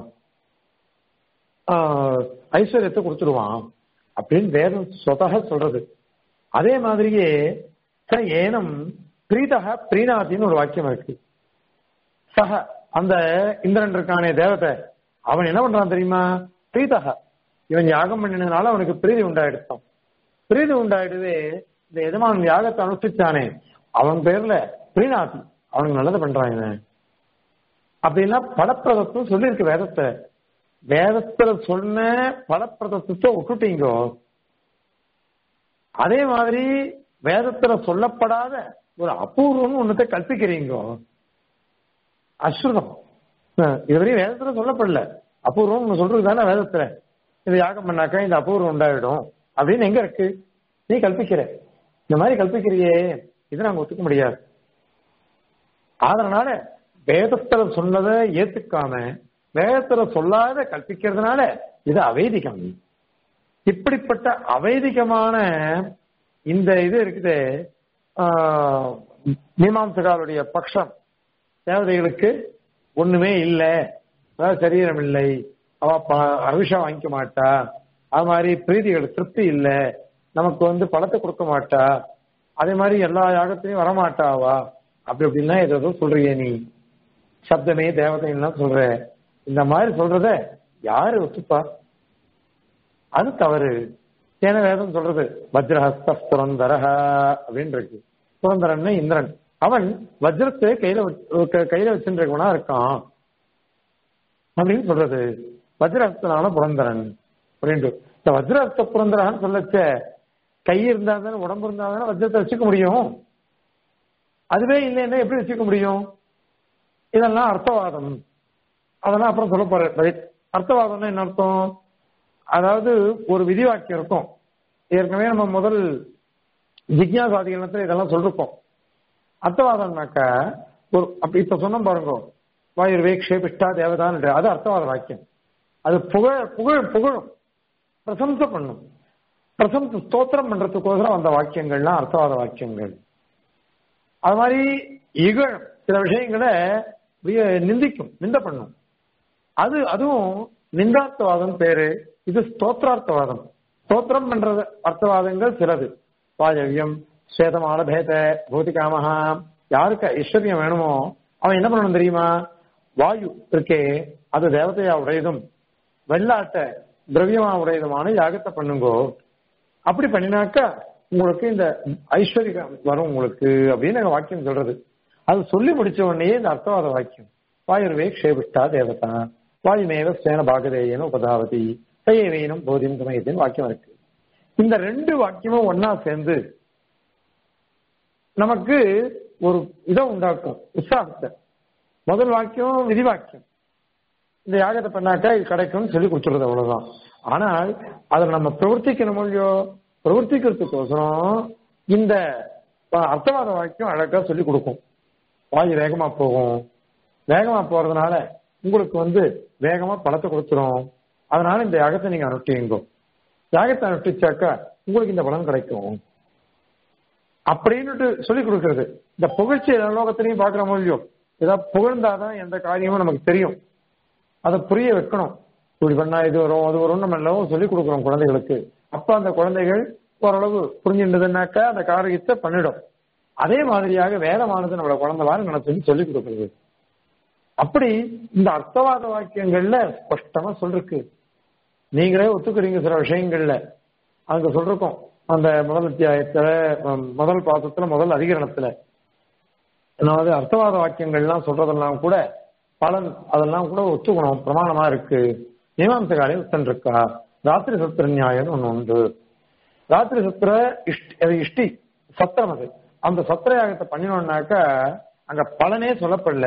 ஆஹ், ஐஸ்வர்யத்தை கொடுத்துடுவான் அப்படின்னு வேதம் சொதக சொல்றது அதே மாதிரியே ச ஏனம் பிரீதக பிரீனாதின்னு ஒரு வாக்கியம் இருக்கு சக அந்த இந்திரன் இருக்கானே தேவதை அவன் என்ன பண்றான் தெரியுமா பிரீதக இவன் யாகம் பண்ணினதுனால அவனுக்கு பிரீதி உண்டாயிடுச்சான் பிரீதி உண்டாயிடுவே இந்த எஜமான் யாகத்தை அனுஷ்டிச்சானே அவன் பேர்ல பிரீனாதி அவனுக்கு நல்லது பண்றான் இவன் அப்படின்னா பலப்பிரதத்துவம் சொல்லியிருக்கு வேதத்தை வேதத்துல சொன்ன பலப்பிரதத்துவத்தை விட்டுட்டீங்கோ அதே மாதிரி வேதத்துல சொல்லப்படாத ஒரு அபூர்வம்னு ஒன்னத்தை கற்பிக்கிறீங்கோ அஸ்ருதம் அஹ் இதுவரையும் வேதத்துல சொல்லப்படல அபூர்வம் ஒண்ணு சொல்றது தானே வேதத்துல இது யாகம் பண்ணாக்கா இந்த அபூர்வம் உண்டாயிடும் அப்படின்னு எங்க இருக்கு நீ கல்பிக்கிற இந்த மாதிரி கல்பிக்கிறியே இது நாங்க ஒத்துக்க முடியாது அதனால வேதத்துல சொன்னதை ஏத்துக்காம வேதத்துல சொல்லாத கற்பிக்கிறதுனால இது அவைதிகம் இப்படிப்பட்ட அவைதிகமான இந்த இது இருக்குது மீமாம்சகாருடைய பக்ஷம் தேவதைகளுக்கு ஒண்ணுமே இல்லை அதாவது சரீரம் இல்லை அவ ப- அவிஷம் வாங்கிக்க மாட்டா அது மாதிரி பிரீதிகள் திருப்தி இல்லை நமக்கு வந்து பழத்தை கொடுக்க மாட்டா அதே மாதிரி எல்லா யாகத்திலையும் வரமாட்டாவா அப்படி அப்படின்னா ஏதோ சொல்றியே நீ சப்தமே தேவதைலாம் சொல்ற இந்த மாதிரி சொல்றத யாரு ஒத்துப்பா அது தவறு ஏன வேதம் சொல்றது வஜ்ரஹஸ்த புரந்தரஹ அப்படின்னு இருக்கு புரந்தரன் இந்திரன் அவன் வஜ்ரத்தை கையில வச்சு- க- கையில வச்சுருக்கவனா இருக்கான் அப்படின்னு சொல்றது வஜ்ரஹஸ்தனான புரந்தரன் அப்படின்ட்டு இந்த வஜ்ரஹஸ்த புரந்தரன் சொல்லச்ச கை இருந்தா தானே உடம்பு இருந்தா தானே வஜ்ரத்தை வச்சுக்க முடியும் அதுவே இல்லைன்னா எப்படி வச்சுக்க முடியும் இதெல்லாம் அர்த்தவாதம் அதெல்லாம் அப்புறம் சொல்ல போறேன் அர்த்தவாதம்னா என்ன அர்த்தம் அதாவது ஒரு விதி வாக்கியம் இருக்கும் ஏற்கனவே நம்ம முதல் ஜிக்யாசாதிகளத்துல இதெல்லாம் சொல்லிருக்கோம் அர்த்தவாதம்னாக்கா ஒரு அப்ப இப்ப சொன்னோம் பாருங்க வாயுர் வேக்ஷே பிஷ்டா தேவதான் அது அர்த்தவாத வாக்கியம் அது புகழ் புகழ் புகழும் பிரசம்சை பண்ணும் பிரசம்ச ஸ்தோத்திரம் பண்றதுக்கோசரம் அந்த வாக்கியங்கள்லாம் அர்த்தவாத வாக்கியங்கள் அது மாதிரி இகழும் சில விஷயங்களை வி- நிந்திக்கும் நிந்த பண்ணும் அது அதுவும் நிந்தார்த்தவாதம் பேரு இது ஸ்தோத்திரார்த்தவாதம் ஸ்தோத்திரம் பண்ற அர்த்தவாதங்கள் சிலது வாயவியம் ஸ்வேதமால பேத பூதிகாமஹா யாருக்கு ஐஸ்வர்யம் வேணுமோ அவன் என்ன பண்ணணும் தெரியுமா வாயு இருக்கே அது தேவதையா உடையதும் வெள்ளாட்ட திரவியமா உடையதுமான யாகத்தை பண்ணுங்கோ அப்படி பண்ணினாக்கா உங்களுக்கு இந்த ஐஸ்வர்யம் வரும் உங்களுக்கு அப்படின்னு எங்க வாக்கியம் சொல்றது அது சொல்லி முடிச்ச உடனே இந்த அர்த்தவாத வாக்கியம் வாயுர்வே க்ஷேபிஷ்டா தேவதா வாயுமேவ ஸ்வேன பாகதேயன உபதாவதி தையவேனும் போதியும் சமயத்தின் வாக்கியம் இருக்கு இந்த ரெண்டு வாக்கியமும் ஒன்னா சேர்ந்து நமக்கு ஒரு இதை உண்டாக்கும் உற்சாகத்தை முதல் வாக்கியம் விதி வாக்கியம் இந்த யாகத்தை பண்ணாக்கா இது கிடைக்கும்னு சொல்லி கொடுத்துருது அவ்வளவுதான் ஆனால் அதில் நம்ம பிரவர்த்திக்கணும் இல்லையோ பிரவர்த்திக்கிறதுக்கோசரம் இந்த அர்த்தவாத வாக்கியம் அழகா சொல்லி கொடுக்கும் வாயு வேகமா போகும் வேகமா போறதுனால உங்களுக்கு வந்து வேகமா பழத்தை கொடுத்துரும் அதனால இந்த யாகத்தை நீங்க அனுஷ்டிங்க யாகத்தை அனுஷ்டிச்சாக்கா உங்களுக்கு இந்த பலன் கிடைக்கும் அப்படின்னுட்டு சொல்லி கொடுக்கறது இந்த புகழ்ச்சி லோகத்திலையும் பாக்குற இல்லையோ ஏதாவது புகழ்ந்தாதான் எந்த காரியமும் நமக்கு தெரியும் அதை புரிய வைக்கணும் இப்படி பண்ணா இது வரும் அது வரும் நம்ம எல்லாம் சொல்லி கொடுக்குறோம் குழந்தைகளுக்கு அப்ப அந்த குழந்தைகள் ஓரளவு புரிஞ்சின்றதுனாக்கா அந்த காரியத்தை பண்ணிடும் அதே மாதிரியாக வேதமானது நம்மளோட குழந்தை வாரம் நான் சொல்லி சொல்லி கொடுக்குறது அப்படி இந்த அர்த்தவாத வாக்கியங்கள்ல ஸ்பஷ்டமா சொல்லிருக்கு நீங்களே ஒத்துக்கிறீங்க சில விஷயங்கள்ல அங்க சொல்றோம் அந்த முதல் அத்தியாயத்துல முதல் பாசத்துல முதல் அதிகரணத்துல அதாவது அர்த்தவாத வாக்கியங்கள்லாம் சொல்றதெல்லாம் கூட பலன் அதெல்லாம் கூட ஒத்துக்கணும் பிரமாணமா இருக்கு மீமாம்சகாலே உத்தன் இருக்கா ராத்திரி சத்திர நியாயம் ஒண்ணு உண்டு ராத்திரி சத்திர இஷ்டி அது இஷ்டி சத்திரம் அது அந்த சத்திர யாகத்தை பண்ணினோம்னாக்கா அங்க பலனே சொல்லப்படல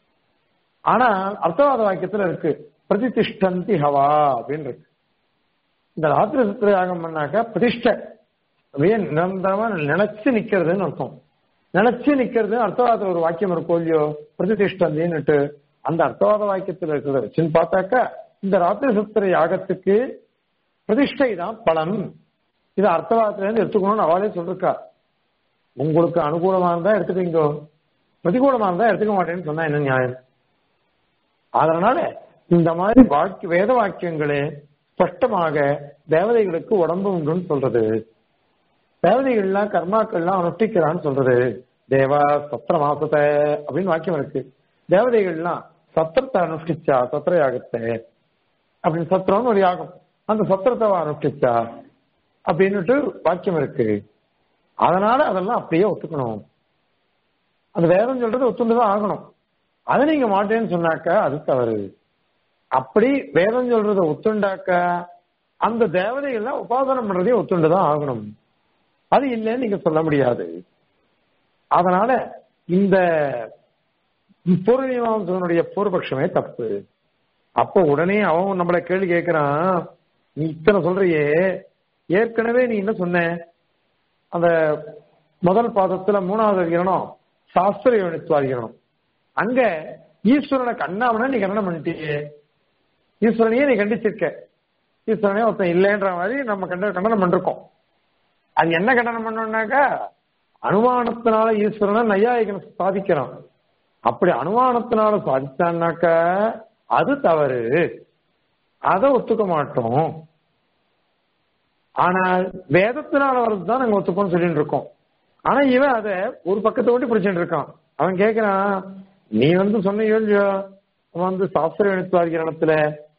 ஆனா அர்த்தவாத வாக்கியத்துல இருக்கு பிரதிதிஷ்டந்தி ஹவா அப்படின்னு இருக்கு இந்த ராத்திரி சத்திர யாகம் பண்ணாக்கா பிரதிஷ்ட நிரந்தரமா நினைச்சு நிக்கிறதுன்னு அர்த்தம் நினைச்சு நிக்கிறது அர்த்தவாத ஒரு வாக்கியம் இருக்கும் இல்லையோ பிரதிதிஷ்டந்தின்னுட்டு அந்த அர்த்தவாத வாக்கியத்தில் இருக்கிறத வச்சுன்னு பார்த்தாக்கா இந்த ராத்திரி சத்திர யாகத்துக்கு பிரதிஷ்டை தான் பலன் இது அர்த்தவாதத்துல இருந்து எடுத்துக்கணும்னு அவளே சொல்லிருக்கா உங்களுக்கு அனுகூலமா இருந்தா எடுத்துக்கீங்க பிரதிகூலமா இருந்தா எடுத்துக்க மாட்டேன்னு சொன்னா என்ன நியாயம் அதனால இந்த மாதிரி வாக்கிய வேத வாக்கியங்களே ஸ்பஷ்டமாக தேவதைகளுக்கு உடம்பு உண்டுன்னு சொல்றது தேவதைகள்லாம் கர்மாக்கள்லாம் அனுஷ்டிக்கிறான்னு சொல்றது தேவா சத்திர மாசத்தை அப்படின்னு வாக்கியம் இருக்கு தேவதைகள்லாம் சத்திரத்தை அனுஷ்டிச்சா சத்திர யாகத்தை அப்படின்னு சத்திரம்னு ஒரு யாகம் அந்த சத்திரத்தை அனுஷ்டிச்சா அப்படின்னுட்டு வாக்கியம் இருக்கு அதனால அதெல்லாம் அப்படியே ஒத்துக்கணும் அந்த வேதம் சொல்றது ஒத்துண்டுதான் ஆகணும் அதை நீங்க மாட்டேன்னு சொன்னாக்கா அது தவறு அப்படி வேதம் சொல்றத ஒத்துண்டாக்க அந்த தேவதைகள்லாம் உபாசனம் பண்றதே ஒத்துண்டுதான் ஆகணும் அது இல்லைன்னு நீங்க சொல்ல முடியாது அதனால இந்த பூர்வீமாசனுடைய பூர்வபட்சமே தப்பு அப்போ உடனே அவன் நம்மள கேள்வி கேட்கிறான் நீ இத்தனை சொல்றியே ஏற்கனவே நீ என்ன சொன்ன அந்த முதல் பாதத்துல மூணாவது அதிகரணம் சாஸ்திர யோனித்துவாதிகரணம் அங்க ஈஸ்வரனை கண்ணாமனா நீ கண்டனம் பண்ணிட்டியே ஈஸ்வரனையே நீ கண்டிச்சிருக்க ஈஸ்வரனே ஒருத்தன் இல்லைன்ற மாதிரி நம்ம கண்ட கண்டனம் பண்ணிருக்கோம் அது என்ன கண்டனம் பண்ணோம்னாக்கா அனுமானத்தினால ஈஸ்வரனை நையாயிகனை சாதிக்கிறான் அப்படி அனுமானத்தினால சாதிச்சான்னாக்கா அது தவறு அதை ஒத்துக்க மாட்டோம் ஆனால் வேதத்தினால வர்றதுதான் நாங்க ஒத்துப்போம்னு சொல்லிட்டு இருக்கோம் ஆனா இவன் அத ஒரு பக்கத்தை ஓட்டி பிடிச்சிட்டு இருக்கான் அவன் கேக்குறான் நீ வந்து சொன்னியோ இல்லையோ அவன் வந்து சாஸ்திர எழுத்துவாதிகரணத்துல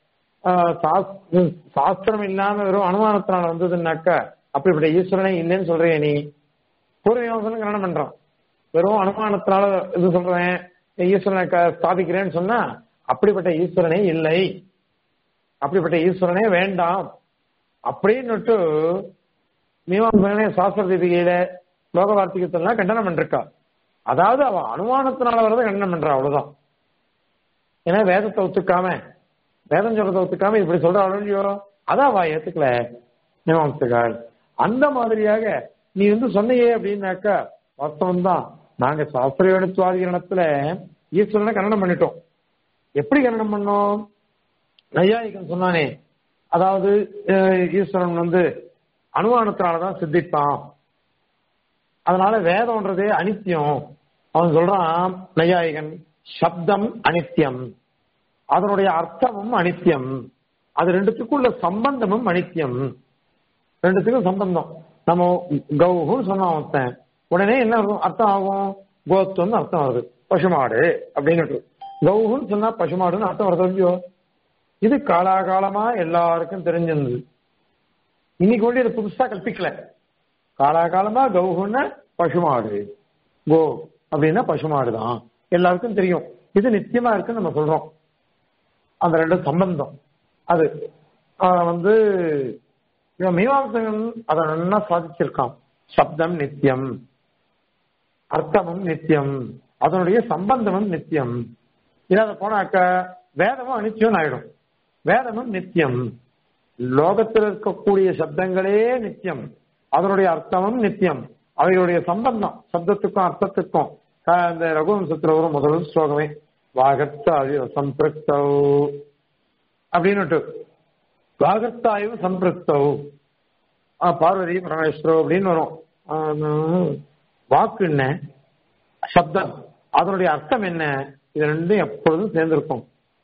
சாஸ்திரம் இல்லாம வெறும் அனுமானத்தினால வந்ததுன்னாக்கா அப்படிப்பட்ட ஈஸ்வரனே இல்லைன்னு சொல்றிய நீ பூர்வ யோசனை கரணம் பண்றான் வெறும் அனுமானத்தினால இது சொல்றேன் ஈஸ்வரனை ஸ்தாபிக்கிறேன்னு சொன்னா அப்படிப்பட்ட ஈஸ்வரனே இல்லை அப்படிப்பட்ட ஈஸ்வரனே வேண்டாம் அப்படின்னுட்டு மீமாசனே சாஸ்திர தீபிகையில லோக வார்த்திகத்தெல்லாம் கண்டனம் பண்ணிருக்கா அதாவது அவ அனுமானத்தினால வரத கண்டனம் பண்றா அவ்வளவுதான் ஏன்னா வேதத்தை ஒத்துக்காம வேதம் சொல்றதை ஒத்துக்காம இப்படி சொல்ற இல்லையோ அதான் அவ ஏத்துக்கல மீமாம்சகால் அந்த மாதிரியாக நீ வந்து சொன்னையே அப்படின்னாக்கா வாஸ்தவம் தான் நாங்க சாஸ்திர எடுத்துவாதிகரணத்துல ஈஸ்வரனை கண்டனம் பண்ணிட்டோம் எப்படி கண்டனம் பண்ணோம் நையாயிகன் சொன்னானே அதாவது ஈஸ்வரன் வந்து அனுமானத்தினாலதான் சித்திப்பான் அதனால வேதம்ன்றதே அனித்தியம் அவன் சொல்றான் நையாயிகன் சப்தம் அனித்தியம் அதனுடைய அர்த்தமும் அனித்தியம் அது ரெண்டுத்துக்குள்ள சம்பந்தமும் அனித்தியம் ரெண்டுத்துக்கும் சம்பந்தம் நம்ம கௌஹுன்னு சொன்னான் ஒருத்தன் உடனே என்ன இருக்கும் அர்த்தம் ஆகும் கோத்துவம்னு அர்த்தம் வருது பசுமாடு அப்படின்னு கௌஹுன்னு சொன்னா பசுமாடுன்னு அர்த்தம் வருது இல்லையோ இது காலாகாலமா எல்லாருக்கும் தெரிஞ்சிருந்தது இன்னைக்கு ஒண்டி இது புதுசா கற்பிக்கல காலாகாலமா கௌஹுன்னா பசுமாடு கோ அப்படின்னா பசுமாடு தான் எல்லாருக்கும் தெரியும் இது நித்தியமா இருக்குன்னு நம்ம சொல்றோம் அந்த ரெண்டு சம்பந்தம் அது ஆஹ் வந்து இவன் மீமாசகன் அதை நல்லா சாதிச்சிருக்கான் சப்தம் நித்தியம் அர்த்தமும் நித்தியம் அதனுடைய சம்பந்தமும் நித்தியம் இல்லாத போனாக்க வேதமும் அனித்தியம் ஆயிடும் வேதமும் நித்தியம் லோகத்தில் இருக்கக்கூடிய சப்தங்களே நித்தியம் அதனுடைய அர்த்தமும் நித்தியம் அவைகளுடைய சம்பந்தம் சப்தத்துக்கும் அர்த்தத்துக்கும் ஆஹ் இந்த ரகுவம்சத்துல வரும் முதல் ஸ்லோகமே வாகர்த்தாயு சம்பிரக்தௌ அப்படின்னுட்டு வாகர்த்தாயு சம்பிரக்தௌ ஆஹ் பார்வதி பரமேஸ்வரோ அப்படின்னு வரும் ஆஹ் வாக்கு என்ன சப்தம் அதனுடைய அர்த்தம் என்ன இது ரெண்டும் எப்பொழுதும் சேர்ந்திருக்கும்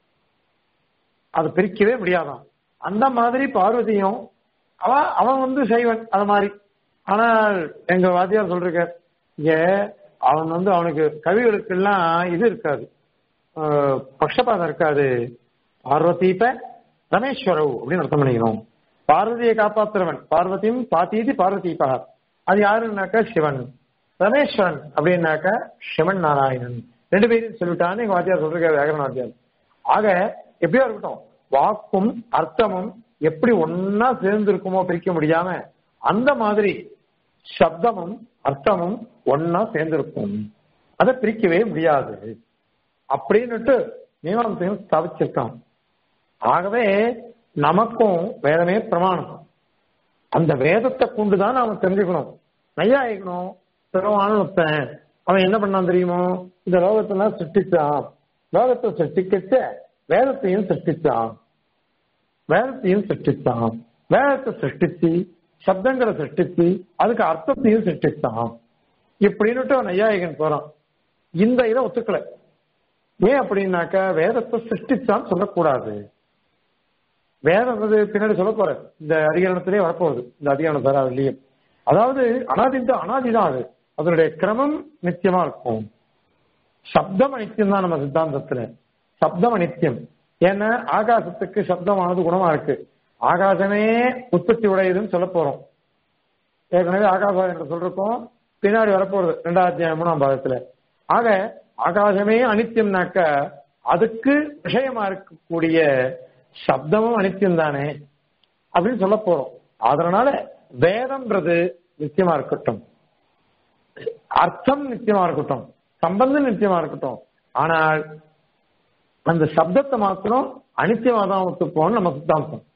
அதை பிரிக்கவே முடியாதான் அந்த மாதிரி பார்வதியும் அவ அவன் வந்து செய்வன் அது மாதிரி ஆனால் எங்க வாத்தியார் சொல்றீங்க இங்க அவன் வந்து அவனுக்கு கவிகளுக்கெல்லாம் இது இருக்காது ஆஹ் பக்ஷபாதம் இருக்காது பார்வதீப ரமேஸ்வரவு அப்படின்னு அர்த்தம் பண்ணிக்கணும் பார்வதியை காப்பாத்துறவன் பார்வதியும் பாத்தீதி பார்வதீபா அது யாருன்னாக்கா சிவன் ரமேஸ்வரன் அப்படின்னாக்கா சிவன் நாராயணன் ரெண்டு பேரையும் சொல்லிட்டான்னு எங்க வாத்தியார் சொல்றாரு வியாகரண வாத்தியார் ஆக எப்படியோ இருக்கட்டும் வாக்கும் அர்த்தமும் எப்படி ஒன்னா சேர்ந்து இருக்குமோ பிரிக்க முடியாம அந்த மாதிரி சப்தமும் அர்த்தமும் ஒன்னா சேர்ந்திருக்கும் அதை பிரிக்கவே முடியாது அப்படின்னுட்டு மீமாசையும் ஸ்தாபிச்சிருக்கான் ஆகவே நமக்கும் வேதமே பிரமாணம் அந்த வேதத்தை கொண்டுதான் நாம தெரிஞ்சுக்கணும் நையாயிக்கணும் பெருமானு ஒருத்தன் அவன் என்ன பண்ணான் தெரியுமோ இந்த லோகத்தெல்லாம் சிருஷ்டிச்சான் லோகத்தை சிருஷ்டிக்கச்ச வேதத்தையும் சிருஷ்டிச்சான் வேதத்தையும் சிருஷ்டிச்சான் வேதத்தை சிருஷ்டிச்சு சப்தங்களை சிருஷ்டிச்சு அதுக்கு அர்த்தத்தையும் சிருஷ்டிச்சான் இப்படின்னுட்டு அவன் நையாயிகன் போறான் இந்த இதை ஒத்துக்கல ஏன் அப்படின்னாக்க வேதத்தை சிருஷ்டிச்சான்னு சொல்லக்கூடாது வேதம் வந்து பின்னாடி சொல்ல போற இந்த அதிகரணத்திலே வரப்போகுது இந்த அதிகரணம் சார் அதுலயே அதாவது அனாதி அனாதிதான் அது அதனுடைய கிரமம் நித்தியமா இருக்கும் சப்தம் அனித்தியம் தான் நம்ம சித்தாந்தத்துல சப்தம் அனித்தியம் ஏன்னா ஆகாசத்துக்கு சப்தமானது குணமா இருக்கு ஆகாசமே உற்பத்தி உடையதுன்னு சொல்ல போறோம் ஏற்கனவே ஆகாசம் என்று சொல்றோம் பின்னாடி வரப்போறது ரெண்டாயிரத்தி மூணாம் பாகத்துல ஆக ஆகாசமே அனித்தியம்னாக்க அதுக்கு விஷயமா இருக்கக்கூடிய சப்தமும் அனித்தியம் தானே அப்படின்னு சொல்ல போறோம் அதனால வேதம்ன்றது நித்தியமா இருக்கட்டும் அர்த்தம் நித்தியமா இருக்கட்டும் சம்பந்தம் நித்தியமா இருக்கட்டும் ஆனால் அந்த சப்தத்தை மாத்திரம் அனித்தியமா தான் ஒத்துப்போம்னு நம்ம சித்தாந்தம்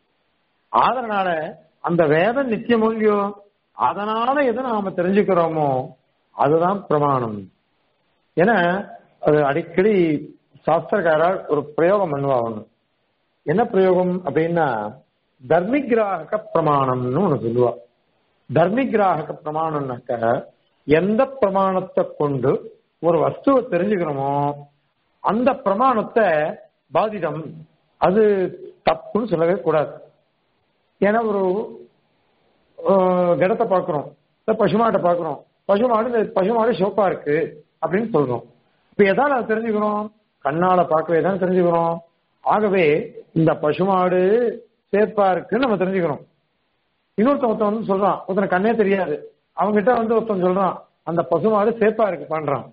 அதனால அந்த வேதம் நித்திய மொழியோ அதனால எதை நாம தெரிஞ்சுக்கிறோமோ அதுதான் பிரமாணம் ஏன்னா அது அடிக்கடி சாஸ்திரக்காரர் ஒரு பிரயோகம் பண்ணுவா ஒண்ணு என்ன பிரயோகம் அப்படின்னா தர்மிகிராக பிரமாணம்னு ஒண்ணு சொல்லுவா தர்மிகிராக பிரமாணம்னாக்க எந்த பிரமாணத்தை கொண்டு ஒரு வஸ்துவை தெரிஞ்சுக்கிறோமோ அந்த பிரமாணத்தை பாதிதம் அது தப்புன்னு சொல்லவே கூடாது ஏன்னா ஒரு கிடத்தை பார்க்கிறோம் இல்ல பசுமாட்டை பார்க்கிறோம் பசுமாடு இந்த பசுமாடு சிவப்பா இருக்கு அப்படின்னு சொல்றோம் இப்ப எதால அதை தெரிஞ்சுக்கிறோம் கண்ணால பார்க்கவே தான் தெரிஞ்சுக்கிறோம் ஆகவே இந்த பசுமாடு சேப்பா இருக்குன்னு நம்ம தெரிஞ்சுக்கிறோம் இன்னொருத்தன் ஒருத்தன் வந்து சொல்றான் ஒருத்தன் கண்ணே தெரியாது அவங்ககிட்ட வந்து ஒருத்தன் சொல்றான் அந்த பசுமாடு சேப்பா இருக்கு பண்றான்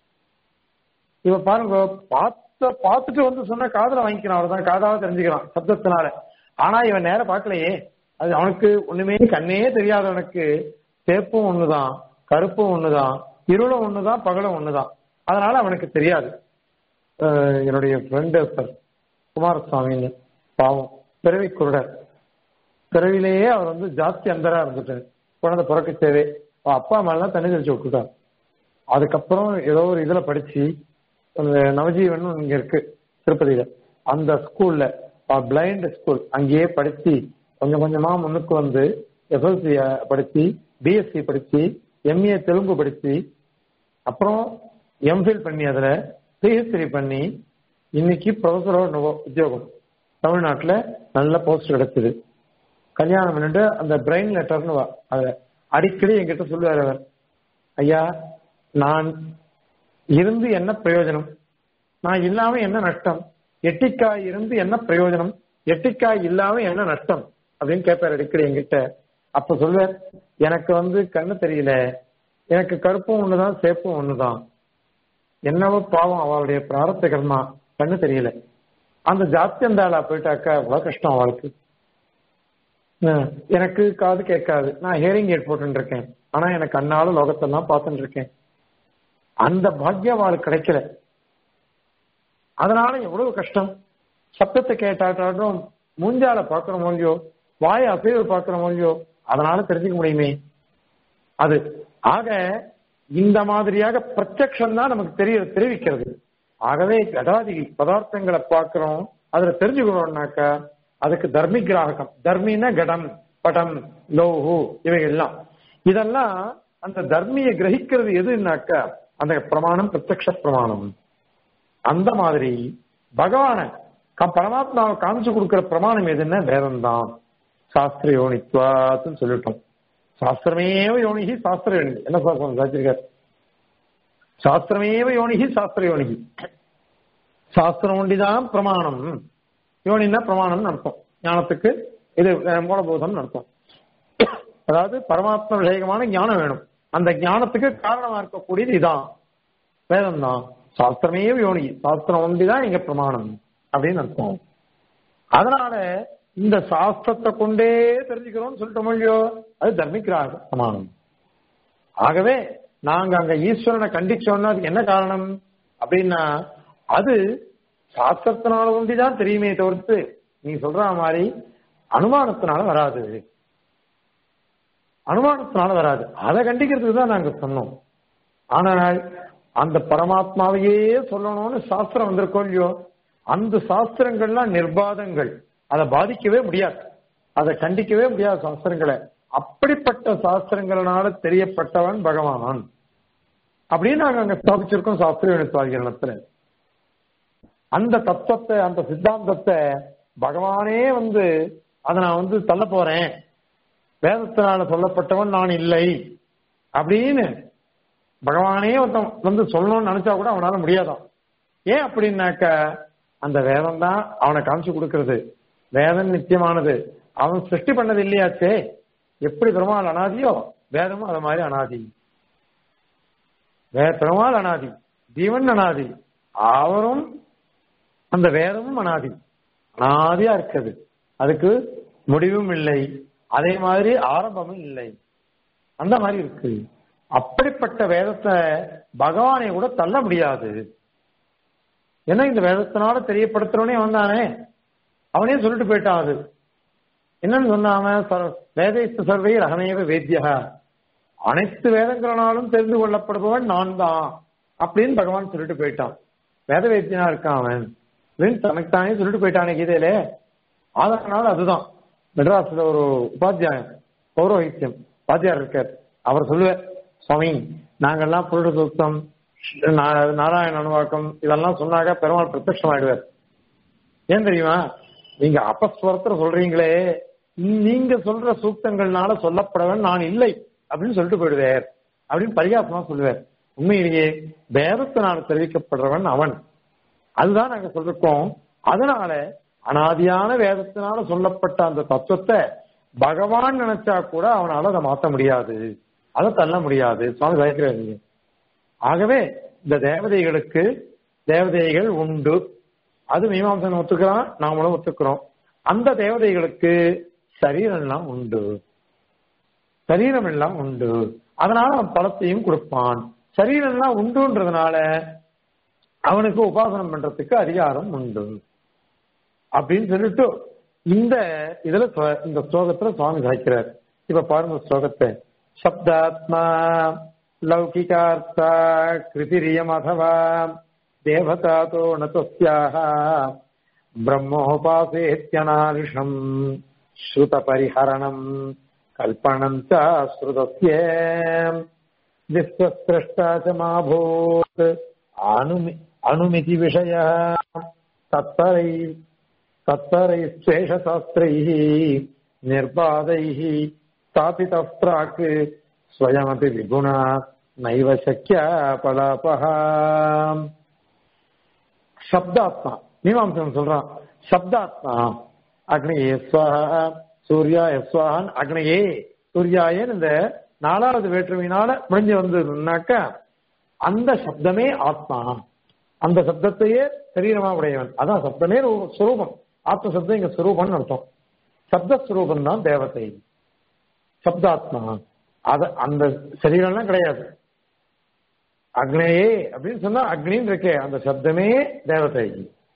இவ பாருங்க பார்த்த பார்த்துட்டு வந்து சொன்ன காதல வாங்கிக்கிறான் அவர்தான் காதால தெரிஞ்சுக்கிறான் சப்தத்தினால ஆனா இவன் நேரம் பார்க்கலையே அது அவனுக்கு ஒண்ணுமே கண்ணே தெரியாதவனுக்கு சேப்பும் ஒண்ணுதான் கருப்பும் ஒண்ணுதான் இருளும் ஒண்ணுதான் பகலும் ஒண்ணுதான் அதனால அவனுக்கு தெரியாது என்னுடைய ஃப்ரெண்டு ஒருத்தர் குமாரசுவாமின்னு பாவம் பிறவி குருடர் பிறவிலேயே அவர் வந்து ஜாஸ்தி அந்தரா இருந்துட்டார் குழந்தை பிறக்க தேவை அப்பா அம்மாலாம் தண்ணி தெளிச்சு விட்டுட்டார் அதுக்கப்புறம் ஏதோ ஒரு இதுல படிச்சு அந்த நவஜீவன் இங்க இருக்கு திருப்பதியில அந்த ஸ்கூல்ல பிளைண்ட் ஸ்கூல் அங்கேயே படிச்சு கொஞ்சம் கொஞ்சமா முன்னுக்கு வந்து எஸ்எல்சி படிச்சு பிஎஸ்சி படிச்சு எம்ஏ தெலுங்கு படிச்சு அப்புறம் எம்ஃபில் பண்ணி அதுல பிஹெச்டி பண்ணி இன்னைக்கு ப்ரொஃபஸரோட உத்தியோகம் தமிழ்நாட்டுல நல்ல போஸ்ட் கிடைச்சது கல்யாணம் பண்ணிட்டு அந்த பிரெயின் லெட்டர்னு அத அடிக்கடி என்கிட்ட சொல்லுவார் அவர் ஐயா நான் இருந்து என்ன பிரயோஜனம் நான் இல்லாம என்ன நஷ்டம் எட்டிக்காய் இருந்து என்ன பிரயோஜனம் எட்டிக்காய் இல்லாம என்ன நஷ்டம் அப்படின்னு கேட்பார் அடிக்கடி என்கிட்ட அப்ப சொல்வேன் எனக்கு வந்து கண்ணு தெரியல எனக்கு கருப்பும் ஒண்ணுதான் சேப்பும் ஒண்ணுதான் என்னவோ பாவம் அவளுடைய பிராரத்த கர்மா கண்ணு தெரியல அந்த ஜாத்தியந்தாளா போயிட்டாக்கா அவ்வளவு கஷ்டம் அவளுக்கு அஹ் எனக்கு காது கேட்காது நான் ஹியரிங் எய்ட் போட்டு இருக்கேன் ஆனா எனக்கு கண்ணால லோகத்தெல்லாம் பார்த்துட்டு இருக்கேன் அந்த பாக்கியம் அவளுக்கு கிடைக்கல அதனால எவ்வளவு கஷ்டம் சப்தத்தை கேட்டாட்டாலும் மூஞ்சால பாக்குற மொழியோ வாய அசைவு பாக்குற மொழியோ அதனால தெரிஞ்சுக்க முடியுமே அது ஆக இந்த மாதிரியாக பிரத்யக்ஷம் தான் நமக்கு தெரிய தெரிவிக்கிறது ஆகவே கடாதி பதார்த்தங்களை பார்க்கிறோம் அதுல தெரிஞ்சுக்கிறோம்னாக்கா அதுக்கு தர்மி கிராககம் தர்மின கடம் படம் லோஹு இவைகள்லாம் இதெல்லாம் அந்த தர்மியை கிரகிக்கிறது எதுனாக்கா அந்த பிரமாணம் பிரத்யக்ஷ பிரமாணம் அந்த மாதிரி பகவான க- பரமாத்மாவை காமிச்சு கொடுக்கிற பிரமாணம் எதுன்னா வேதம் தான் சாஸ்திர யோனித்வாத்துன்னு சொல்லிட்டோம் சாஸ்திரமேவ யோனிகி சாஸ்திர யோனிகி என்ன சாஸ்திரம் சாச்சிருக்கார் சாஸ்திரமேவ யோனிகி சாஸ்திர யோனிகி சாஸ்திரம் ஒண்டிதான் பிரமாணம் யோனின்னா பிரமாணம் அர்த்தம் ஞானத்துக்கு இது அஹ், மூலபோதம் அர்த்தம் அதாவது பரமாத்ம விஷயகமான ஞானம் வேணும் அந்த ஞானத்துக்கு காரணமா இருக்கக்கூடியது இதான் வேதம் தான் சாஸ்திரமே யோனி சாஸ்திரம் ஒன்றிதான் இங்க பிரமாணம் அப்படின்னு அர்த்தம் அதனால இந்த சாஸ்திரத்தை கொண்டே தெரிஞ்சுக்கிறோம்னு சொல்லிட்டோம் இல்லையோ அது தர்மிக்ராக பிரமாணம் ஆகவே நாங்க அங்க ஈஸ்வரனை கண்டிச்சோம்னா அதுக்கு என்ன காரணம் அப்படின்னா அது சாஸ்திரத்தினால ஒன்றிதான் தெரியுமே தவிர்த்து நீ சொல்ற மாதிரி அனுமானத்தினால வராது அனுமானத்தினால வராது அதை கண்டிக்கிறதுக்கு தான் நாங்க சொன்னோம் ஆனால் அந்த பரமாத்மாவையே சொல்லணும்னு சாஸ்திரம் வந்திருக்கோம் இல்லையோ அந்த சாஸ்திரங்கள்லாம் நிர்பாதங்கள் அதை பாதிக்கவே முடியாது அதை கண்டிக்கவே முடியாது சாஸ்திரங்களை அப்படிப்பட்ட சாஸ்திரங்களால தெரியப்பட்டவன் பகவான் அப்படின்னு நாங்க அங்க ஸ்தாபிச்சிருக்கோம் சாஸ்திர எழுத்தாகிரணத்துல அந்த தத்துவத்தை அந்த சித்தாந்தத்தை பகவானே வந்து அதை நான் வந்து தள்ள போறேன் வேதத்தினால சொல்லப்பட்டவன் நான் இல்லை அப்படின்னு பகவானே ஒருத்தன் வந்து சொல்லணும்னு நினைச்சா கூட அவனால முடியாதான் ஏன் அப்படின்னாக்க அந்த வேதம் தான் அவனை காமிச்சு கொடுக்கிறது வேதம் நித்தியமானது அவன் சிருஷ்டி பண்ணது இல்லையாச்சே எப்படி பெருமாள் அனாதியோ வேதமும் அது மாதிரி அனாதி வே பெருமாள் அனாதி ஜீவன் அனாதி அவரும் அந்த வேதமும் அனாதி அனாதியா இருக்குது அதுக்கு முடிவும் இல்லை அதே மாதிரி ஆரம்பமும் இல்லை அந்த மாதிரி இருக்கு அப்படிப்பட்ட வேதத்தை பகவானை கூட தள்ள முடியாது ஏன்னா இந்த வேதத்தினால தெரியப்படுத்துறவனே வந்தானே அவனே சொல்லிட்டு போயிட்டான் அது என்னன்னு சொன்னாம வேதைத்து சர்வை ரகமேவ வேத்தியா அனைத்து வேதங்களினாலும் தெரிந்து கொள்ளப்படுபவன் நான் தான் அப்படின்னு பகவான் சொல்லிட்டு போயிட்டான் வேத வேத்தியனா இருக்கான் அவன் அப்படின்னு தனக்குத்தானே சொல்லிட்டு போயிட்டானே கீதையிலே அதனால அதுதான் மெட்ராஸ்ல ஒரு உபாத்தியாயம் பௌரோஹித்யம் வாத்தியார் இருக்கார் அவர் சொல்லுவார் சுவாமி நாங்கெல்லாம் புருட சுத்தம் நாராயண அனுவாக்கம் இதெல்லாம் சொன்னாக்க பெருமாள் பிரத்யட்சம் ஆயிடுவார் ஏன் தெரியுமா நீங்க அபஸ்வரத்துல சொல்றீங்களே நீங்க சொல்ற சூக்தங்கள்னால சொல்லப்படவன் நான் இல்லை அப்படின்னு சொல்லிட்டு போயிடுவார் அப்படின்னு பரிகாசமா சொல்லுவார் உண்மையிலேயே வேதத்தினால் தெரிவிக்கப்படுறவன் அவன் அதுதான் நாங்க சொல்லிருக்கோம் அதனால அனாதியான வேதத்தினால சொல்லப்பட்ட அந்த தத்துவத்தை பகவான் நினைச்சா கூட அவனால அதை மாத்த முடியாது அதை தள்ள முடியாது சுவாமி பயக்கிறாங்க ஆகவே இந்த தேவதைகளுக்கு தேவதைகள் உண்டு அது மீமாசன் ஒத்துக்கிறான் நாமளும் ஒத்துக்கிறோம் அந்த தேவதைகளுக்கு சரீரம் எல்லாம் உண்டு சரீரம் எல்லாம் உண்டு அதனால அவன் பலத்தையும் கொடுப்பான் சரீரம் எல்லாம் உண்டுன்றதுனால அவனுக்கு உபாசனம் பண்றதுக்கு அதிகாரம் உண்டு அப்படின்னு சொல்லிட்டு இந்த இதுல இந்த ஸ்லோகத்துல சுவாமி சாய்க்கிறார் இப்ப பாருங்க ஸ்லோகத்தை சப்தாத்மா லௌகிகார்த்தா கிருதிரியம் அதவா தேவதாதோ நதஸ்யாக பிரம்மோபாசேத்யனாலிஷம் ஸ்ருத பரிஹரணம் கல்பனம் ச ஸ்ருதஸ்ய விஸ்வஸ்ரஷ்டா ச மாபூத் அனுமி அனுமிதி விஷய தத்தரை तत्परैश्चेषशास्त्रैः निर्बाधैः स्थापितः प्राक् स्वयमपि विगुणा நைவ சக்கிய பலாபகா சப்தாத்மா மீமாம்சன் சொல்றான் சப்தாத்மா அக்னியே ஸ்வாஹா சூர்யா எஸ்வாஹான் அக்னியே சூர்யாயன் இந்த நாலாவது வேற்றுமையினால முடிஞ்சு வந்ததுனாக்க அந்த சப்தமே ஆத்மா அந்த சப்தத்தையே சரீரமா உடையவன் அதான் சப்தமே ரூ- சுரூபம் ஆத்ம சப்தம் இங்க சுரூபம்னு அர்த்தம் சப்த சுரூபம் தான் தேவதை சப்தாத்மா அத அந்த சரீரம்லாம் கிடையாது அக்னேயே அப்படின்னு சொன்னா அக்னின்னு இருக்கே அந்த சப்தமே தேவதை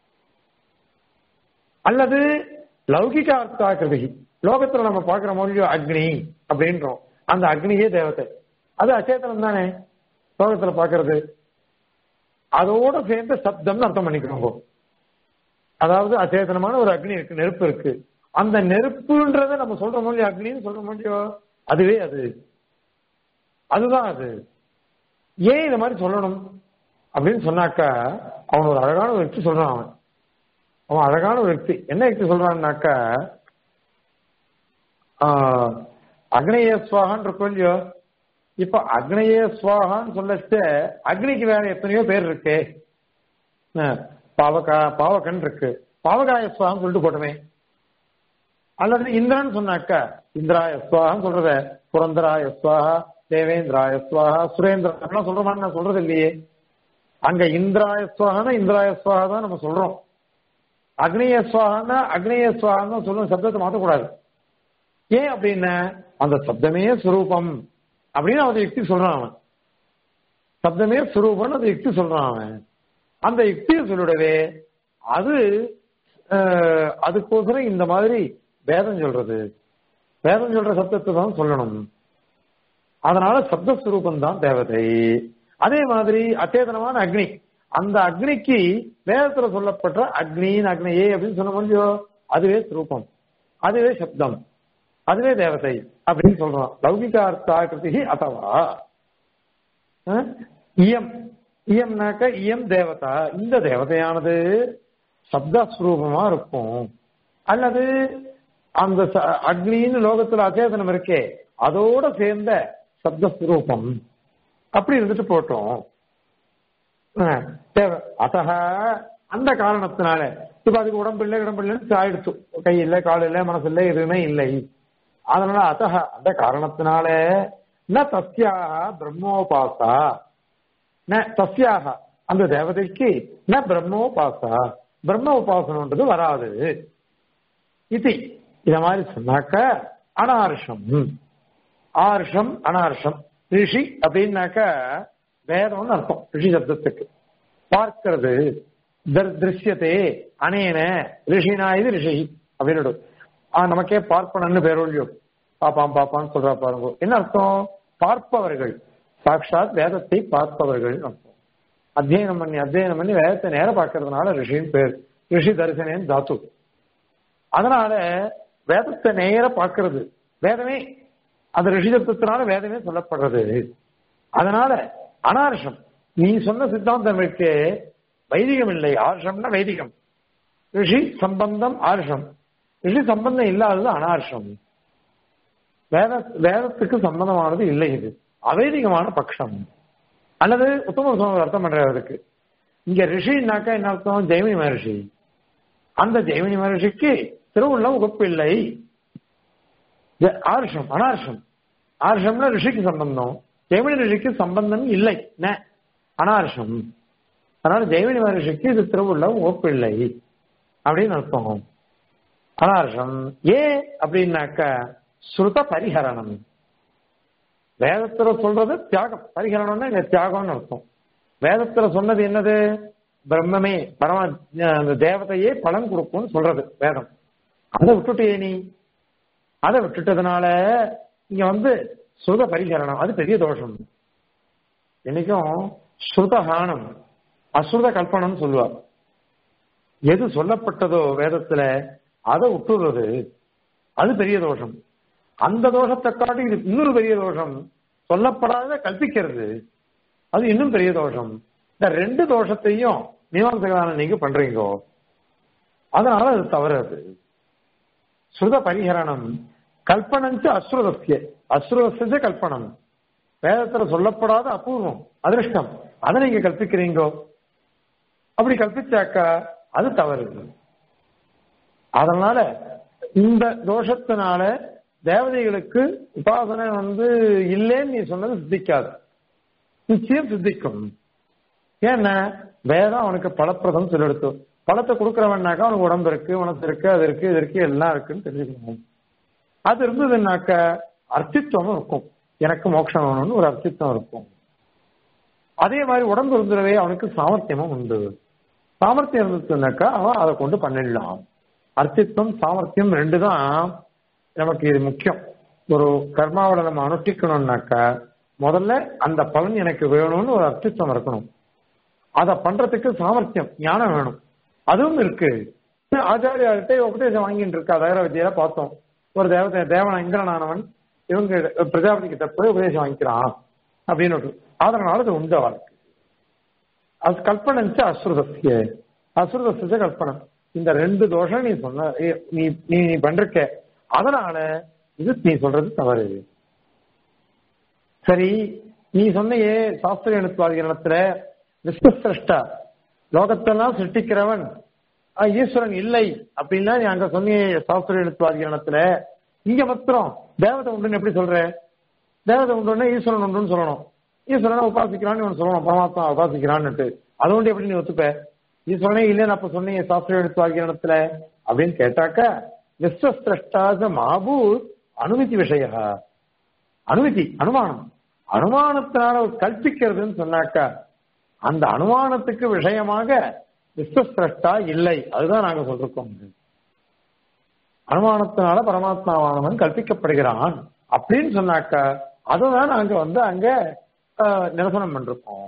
அல்லது லௌகிக அர்த்தாக்கிருதி லோகத்துல நம்ம பார்க்கிற மொழியோ அக்னி அப்படின்றோம் அந்த அக்னியே தேவதை அது அச்சேதனம் தானே லோகத்துல பார்க்கிறது அதோட சேர்ந்து சப்தம்னு அர்த்தம் பண்ணிக்கிறோம் அதாவது அச்சேதனமான ஒரு அக்னி இருக்கு நெருப்பு இருக்கு அந்த நெருப்புன்றத நம்ம சொல்ற மொழி அக்னின்னு சொல்ற மொழியோ அதுவே அது அதுதான் அது ஏன் இந்த மாதிரி சொல்லணும் அப்படின்னு சொன்னாக்கா அவன் ஒரு அழகான ஒரு யுக்தி சொல்றான் அவன் அவன் அழகான ஒரு யுக்தி என்ன யுக்தி சொல்றான்னாக்கா ஆஹ், அக்னேய சுவாகான்னு இருக்கும் இல்லையோ இப்ப அக்னேய சுவாகான்னு சொல்லச்சு அக்னிக்கு வேற எத்தனையோ பேர் இருக்கு அஹ், பாவகா பாவகன் இருக்கு பாவகாய சுவாகம் சொல்லிட்டு போட்டோமே அல்லது இந்திரன் சொன்னாக்கா இந்திராய சுவாகான்னு சொல்றத புரந்தராய சுவாகா தேவேந்திராய சுவாகா சுரேந்திரா சொல்ற மாதிரி நான் சொல்றது இல்லையே அங்க இந்திராய சுவாகனா இந்திராய சுவாகா தான் நம்ம சொல்றோம் அக்னிய சுவாகனா அக்னிய சுவாகன்னு சொல்லும் சப்தத்தை மாத்தக்கூடாது ஏன் அப்படின்னா அந்த சப்தமே சுரூபம் அப்படின்னு அவன் யுக்தி சொல்றான் அவன் சப்தமே சுரூபம்னு அந்த யுக்தி சொல்றான் அவன் அந்த யுக்தியை சொல்லிடவே அது அஹ், அதுக்கோசரம் இந்த மாதிரி வேதம் சொல்றது வேதம் சொல்ற சப்தத்தை தான் சொல்லணும் அதனால சப்தஸ்வரூபம் தான் தேவதை அதே மாதிரி அச்சேதனமான அக்னி அந்த அக்னிக்கு வேதத்துல சொல்லப்பட்ட அக்னியின் அக்னியே அப்படின்னு சொன்ன முடியோ அதுவே ஸ்வரூபம் அதுவே சப்தம் அதுவே தேவதை அப்படின்னு சொல்றோம் லௌகிகார்த்தாகிருதி அதவா அஹ், இயம் இயம்னாக்க இயம் தேவதா இந்த தேவதையானது சப்தஸ்வரூபமா இருக்கும் அல்லது அந்த ச- அக்னின்னு லோகத்துல அச்சேதனம் இருக்கே அதோட சேர்ந்த சப்தஸ்வரூபம் அப்படி இருந்துட்டு போட்டோம் அஹ், தேவை அத்தக அந்த காரணத்தினால இப்ப அதுக்கு உடம்பு இல்லை உடம்பு இல்லைன்னு ஆயிடுச்சு கை இல்லை கால் இல்லை மனசு இல்லை எதுவுமே இல்லை அதனால அத்தக அந்த காரணத்தினால ந தஸ்யாக பிரம்மோபாசா ந தஸ்யாக அந்த தேவதைக்கு ந பிரம்மோபாசா பிரம்ம உபாசனம்ன்றது வராது இது இத மாதிரி சொன்னாக்க அனார்ஷம் ஆர்ஷம் அனார்ஷம் ரிஷி அப்படின்னாக்க வேதம்னு அர்த்தம் ரிஷி சப்தத்துக்கு பார்க்கிறது தர்- திருஷ்யத்தே அனேன ரிஷினா இது ரிஷி அப்படின்னு ஆ, நமக்கே பார்ப்பனன்னு பேரொழியோ பாப்பாம் பாப்பான்னு சொல்றா பாருங்க என்ன அர்த்தம் பார்ப்பவர்கள் சாட்சாத் வேதத்தை பார்ப்பவர்கள் அர்த்தம் அத்தியனம் பண்ணி அத்தியனம் பண்ணி வேதத்தை நேரம் பார்க்கறதுனால ரிஷின்னு பேர் ரிஷி தரிசனேன் தாத்து அதனால வேதத்தை நேர பார்க்கிறது வேதமே அந்த ரிஷி சப்தத்தினால வேதமே சொல்லப்படுறது அதனால அனார்ஷம் நீ சொன்ன சித்தாந்தம் இருக்கு வைதிகம் இல்லை ஆர்ஷம்னா வைதிகம் ரிஷி சம்பந்தம் ஆர்ஷம் ரிஷி சம்பந்தம் இல்லாதது அனார்ஷம் வேத வேதத்துக்கு சம்பந்தமானது இல்லை இது அவைதிகமான பட்சம் அல்லது உத்தம சுவாமி அர்த்தம் பண்றதுக்கு இங்க ரிஷின்னாக்கா என்ன அர்த்தம் ஜெய்மினி மகர்ஷி அந்த ஜெய்மினி மகர்ஷிக்கு திருவுள்ள உகப்பு இல்லை ஜ- ஆர்ஷம் அனார்ஷம் ஆர்ஷம்னா ரிஷிக்கு சம்பந்தம் ஜெய்மினி ரிஷிக்கு சம்பந்தம் இல்லை ந அனார்ஷம் அதனால ஜெய்மினி மகர்ஷிக்கு இது திருவுள்ள உகப்பு இல்லை அப்படின்னு அர்த்தம் அனார்ஷம் ஏன் அப்படின்னாக்க ஸ்ருத பரிஹரணம் வேதத்துல சொல்றது தியாகம் பரிகரணம்னா இங்க தியாகம்னு அர்த்தம் வேதத்துல சொன்னது என்னது பிரம்மமே பரம அந்த தேவதையே பலன் கொடுக்கும்னு சொல்றது வேதம் அதை விட்டுட்டியே நீ அதை விட்டுட்டதுனால இங்க வந்து ஸ்ருத பரிகரணம் அது பெரிய தோஷம் என்னைக்கும் ஸ்ருதஹானம் அஸ்ருத கல்பனம் சொல்லுவார் எது சொல்லப்பட்டதோ வேதத்துல அதை விட்டுறது அது பெரிய தோஷம் அந்த தோஷத்தை காட்டி இது இன்னொரு பெரிய தோஷம் சொல்லப்படாத கல்பிக்கிறது அது இன்னும் பெரிய தோஷம் இந்த ரெண்டு தோஷத்தையும் மீமாம்சகரான நீங்க பண்றீங்கோ அதனால அது தவறு அது ஸ்ருத பரிஹரணம் கல்பனஞ்ச அஸ்ருதஸ்ய அஸ்ருதஸ்ய கல்பனம் வேதத்துல சொல்லப்படாத அபூர்வம் அதிருஷ்டம் அதை நீங்க கற்பிக்கிறீங்கோ அப்படி கற்பிச்சாக்கா அது தவறு அதனால இந்த தோஷத்தினால தேவதைகளுக்கு உபாசனை வந்து இல்லைன்னு நீ சொன்னது சித்திக்காது நிச்சயம் சித்திக்கும் ஏன்னா வேதம் அவனுக்கு பலப்பிரதம் சொல்லெடுத்து பழத்தை கொடுக்குறவன்னாக்கா அவனுக்கு உடம்பு இருக்கு உனக்கு இருக்கு அது இருக்கு இது இருக்கு எல்லாம் இருக்குன்னு தெரிஞ்சுக்கணும் அது இருந்ததுன்னாக்க அர்த்தித்துவமும் இருக்கும் எனக்கு மோட்சம் வேணும்னு ஒரு அர்த்தித்துவம் இருக்கும் அதே மாதிரி உடம்பு இருந்துடவே அவனுக்கு சாமர்த்தியமும் உண்டு சாமர்த்தியம் இருந்துச்சுனாக்கா அவன் அதை கொண்டு பண்ணிடலாம் அர்த்தித்துவம் சாமர்த்தியம் ரெண்டு தான் நமக்கு இது முக்கியம் ஒரு கர்மாவோட நம்ம அனுஷ்டிக்கணும்னாக்கா முதல்ல அந்த பலன் எனக்கு வேணும்னு ஒரு அர்த்தித்துவம் இருக்கணும் அதை பண்றதுக்கு சாமர்த்தியம் ஞானம் வேணும் அதுவும் இருக்கு ஆச்சாரியார்கிட்ட உபதேசம் வாங்கிட்டு இருக்கா தகர வித்தியில பார்த்தோம் ஒரு தேவதை தேவன இந்திரனானவன் இவங்க பிரஜாபதி கிட்ட போய் உபதேசம் வாங்கிக்கிறான் அப்படின்னு அதனால அது உண்டு அவளுக்கு அது கல்பனஞ்சு அஸ்ருதஸ்ய அஸ்ருதஸ்ய கல்பனம் இந்த ரெண்டு தோஷம் நீ சொன்ன நீ நீ நீ பண்றிருக்க அதனால இது நீ சொல்றது தவறு சரி நீ சொன்னையே சாஸ்திர எழுத்துவாதிகளத்துல விஸ்வசிரஷ்டா லோகத்தெல்லாம் சிருஷ்டிக்கிறவன் ஈஸ்வரன் இல்லை அப்படின்னா நீ அங்க சொன்னியே சாஸ்திர எழுத்துவாதிகளத்துல இங்க மாத்திரம் தேவதை உண்டுன்னு எப்படி சொல்ற தேவதை உண்டுன்னா ஈஸ்வரன் உண்டுன்னு சொல்லணும் ஈஸ்வரனை உபாசிக்கிறான்னு இவன் சொல்லணும் பரமாத்மா உபாசிக்கிறான்னுட்டு அது ஒன்று எப்படி நீ ஒத்துப்ப ஈஸ்வரனே இல்லைன்னு அப்ப சொன்னீங்க சாஸ்திர எழுத்துவாகிரணத்துல அப்படின்னு கேட்டாக்க விஸ்வசிரஷ்டாச மாபூத் அனுமதி விஷய அனுமதி அனுமானம் அனுமானத்தினால ஒரு கல்பிக்கிறதுன்னு சொன்னாக்கா அந்த அனுமானத்துக்கு விஷயமாக விஸ்வசிரஷ்டா இல்லை அதுதான் நாங்க சொல்றோம் அனுமானத்தினால பரமாத்மாவானவன் கல்பிக்கப்படுகிறான் அப்படின்னு சொன்னாக்கா அதுதான் நாங்க வந்து அங்க நிரசனம் பண்றோம்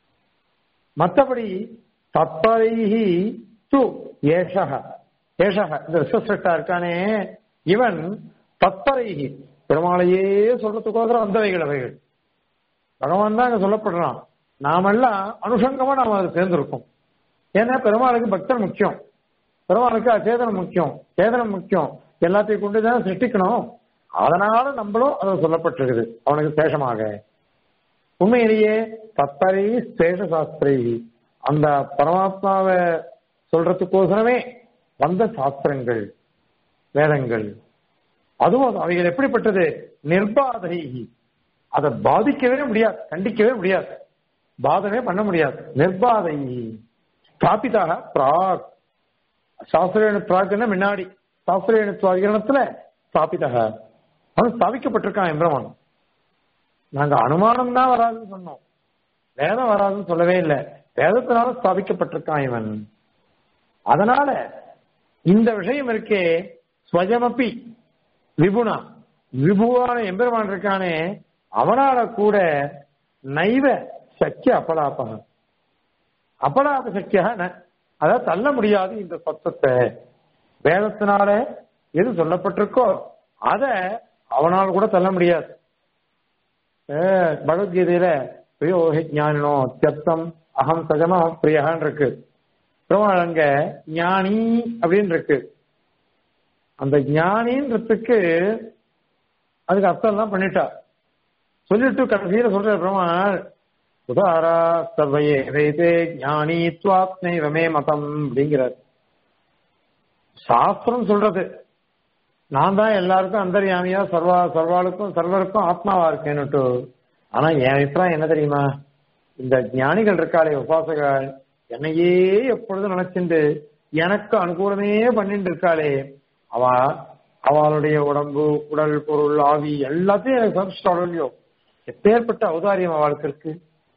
மற்றபடி தத்பரைஹி து ஏஷக ஏஷக இந்த விஸ்வசிரஷ்டா இருக்கானே இவன் தத்பரைஹி பெருமாளையே சொல்றதுக்கோசரம் வந்தவைகள் அவைகள் பகவான் தான் அங்க சொல்லப்படுறான் நாமெல்லாம் அனுஷங்கமா நாம அதை சேர்ந்திருக்கோம் ஏன்னா பெருமாளுக்கு பக்தர் முக்கியம் பெருமாளுக்கு அச்சேதனம் முக்கியம் சேதனம் முக்கியம் எல்லாத்தையும் கொண்டு தான் சிருஷ்டிக்கணும் அதனால நம்மளும் அதை சொல்லப்பட்டிருக்குது அவனுக்கு சேஷமாக உண்மையிலேயே தத்தரை சேஷ சாஸ்திரை அந்த பரமாத்மாவை சொல்றதுக்கோசரமே வந்த சாஸ்திரங்கள் வேதங்கள் அதுவும் அவைகள் எப்படிப்பட்டது நிர்பாதை அதை பாதிக்கவே முடியாது கண்டிக்கவே முடியாது பாதமே பண்ண முடியாது நிர்பாதை ஸ்தாபிதாக பிராக் சாஸ்திரேணு பிராக்னா முன்னாடி சாஸ்திரேணு சுவாகிரணத்துல ஸ்தாபிதாக அவன் ஸ்தாபிக்கப்பட்டிருக்கான் எம்பிரமான் நாங்க அனுமானம் தான் வராதுன்னு சொன்னோம் வேதம் வராதுன்னு சொல்லவே இல்லை வேதத்தினால ஸ்தாபிக்கப்பட்டிருக்கான் இவன் அதனால இந்த விஷயம் இருக்கே ஸ்வஜமப்பி விபுனா விபுவான எம்பெருமான் இருக்கானே அவனால கூட நைவ சக்கிய அபலாபக அபலாப சக்கியா அதாவது தள்ள முடியாது இந்த சத்தத்தை வேதத்தினால எது சொல்லப்பட்டிருக்கோ அத அவனால் கூட தள்ள முடியாது பகவத்கீதையில பிரியோகி ஞானினோ தியப்தம் அகம் சஜமா பிரியான் இருக்கு பெருமாள் அங்க ஞானி அப்படின்னு இருக்கு அந்த ஞானின்றதுக்கு அதுக்கு அர்த்தம் எல்லாம் பண்ணிட்டா சொல்லிட்டு கடைசியில சொல்ற பெருமாள் உதாரா சர்வையே வைத்தே ஞானி துவாத்மே மதம் அப்படிங்கிறார் சாஸ்திரம் சொல்றது நான் தான் எல்லாருக்கும் அந்தர்யாமியா சர்வா சர்வாளுக்கும் சர்வருக்கும் ஆத்மாவா இருக்கேன்னுட்டு ஆனா என் அபிப்பிராயம் என்ன தெரியுமா இந்த ஞானிகள் இருக்காளே உபாசகர்கள் என்னையே எப்பொழுதும் நினைச்சுண்டு எனக்கு அனுகூலமே பண்ணிட்டு இருக்காளே அவ அவளுடைய உடம்பு உடல் பொருள் ஆவி எல்லாத்தையும் எனக்கு சமைச்சிட்டாளோ இல்லையோ எப்பேற்பட்ட அவதாரியம் அவளுக்கு இருக்கு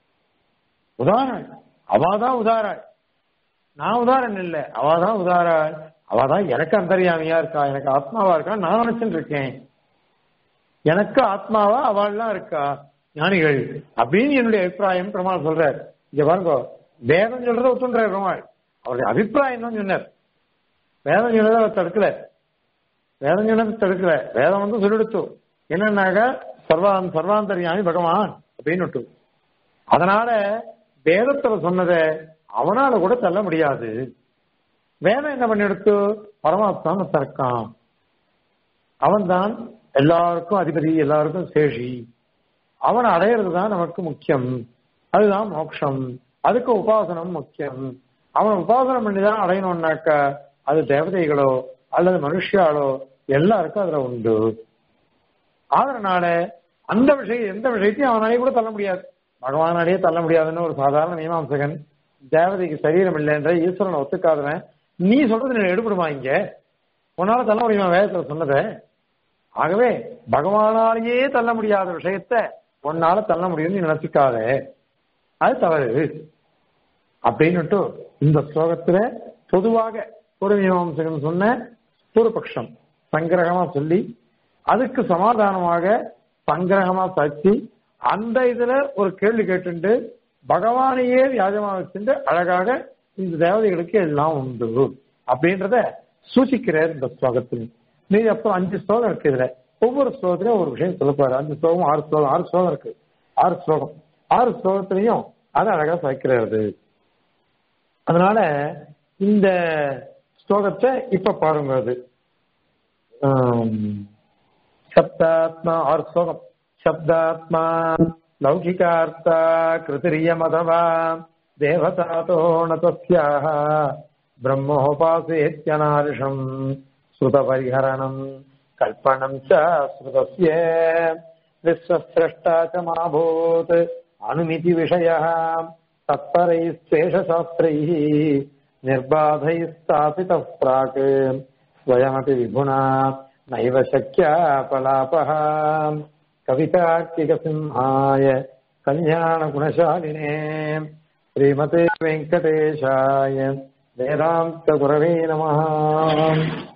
உதாரணம் அவாதான் உதாரண நான் உதாரணம் இல்ல அவாதான் உதாரண அவதான் எனக்கு அந்தரியாமியா இருக்கா எனக்கு ஆத்மாவா இருக்கா நான் நினைச்சுட்டு இருக்கேன் எனக்கு ஆத்மாவா அவள்லாம் இருக்கா ஞானிகள் அப்படின்னு என்னுடைய அபிப்பிராயம் பெருமாள் சொல்றார் இங்க பாருங்க வேதம் சொல்றத ஒத்துன்றார் பெருமாள் அவருடைய அபிப்பிராயம் தான் சொன்னார் வேதம் சொன்னதை அவர் தடுக்கல வேதம் சொன்னதை தடுக்கல வேதம் வந்து சொல்லிடுத்து என்னன்னாக்க சர்வா சர்வாந்தரியாமி பகவான் அப்படின்னு அதனால வேதத்துல சொன்னதை அவனால கூட தள்ள முடியாது வேதம் என்ன பண்ணி எடுத்து பரமாத்மா தற்கான் அவன் தான் எல்லாருக்கும் அதிபதி எல்லாருக்கும் சேஷி அவனை அடையிறது தான் நமக்கு முக்கியம் அதுதான் மோட்சம் அதுக்கு உபாசனம் முக்கியம் அவன் உபாசனம் பண்ணி தான் அடையணும்னாக்க அது தேவதைகளோ அல்லது மனுஷியாலோ எல்லாருக்கும் அதுல உண்டு அதனால அந்த விஷயம் எந்த விஷயத்தையும் அவனாலே கூட தள்ள முடியாது பகவானாலேயே தள்ள முடியாதுன்னு ஒரு சாதாரண மீமாம்சகன் தேவதைக்கு சரீரம் இல்லைன்ற ஈஸ்வரனை ஒத்துக்காதவன் நீ சொல்றது நீ எடுபடுமா இங்க உன்னால தள்ள முடியுமா வேதத்துல சொன்னதை ஆகவே பகவானாலேயே தள்ள முடியாத விஷயத்த உன்னால தள்ள முடியும்னு நீ நினைச்சுக்காத அது தவறு அப்படின்னுட்டு இந்த ஸ்லோகத்துல பொதுவாக ஒரு மீமாம்சகன் சொன்ன பூர்வபக்ஷம் சங்கிரகமா சொல்லி அதுக்கு சமாதானமாக சங்கிரகமா சாட்சி அந்த இதுல ஒரு கேள்வி கேட்டுண்டு பகவானையே வியாஜமா வச்சுட்டு அழகாக இந்த தேவதைகளுக்கு எல்லாம் உண்டு அப்படின்றத சூசிக்கிறார் இந்த ஸ்லோகத்தில் மீதி அப்புறம் அஞ்சு ஸ்லோகம் இருக்கு இதுல ஒவ்வொரு ஸ்லோகத்திலையும் ஒரு விஷயம் சொல்லப்பாரு அஞ்சு ஸ்லோகம் ஆறு ஸ்லோகம் ஆறு ஸ்லோகம் இருக்கு ஆறு ஸ்லோகம் ஆறு ஸ்லோகத்திலையும் அது அழகா சாய்க்கிறது அதனால இந்த ஸ்லோகத்தை இப்ப பாருங்க அது சப்தாத்மா ஆறு ஸ்லோகம் சப்தாத்மா லௌகிகார்த்தா கிருதிரியமதவா தேவதாதோ நதஸ்யாः ब्रह्मोपासेत्यनार्षम् श्रुतपरिहरणम् कल्पनम् च श्रुतस्य विश्वस्रष्टा च माभूत् अनुमितिविषयः तत्परैस्तेषशास्त्रैः निर्बाधैः स्थापितः प्राक् स्वयमपि विभुना नैव शक्यापलापः कवितार्किकसिंहाय कल्याणगुणशालिने श्रीमते वेङ्कटेशाय वेदान्तगुरवे नमः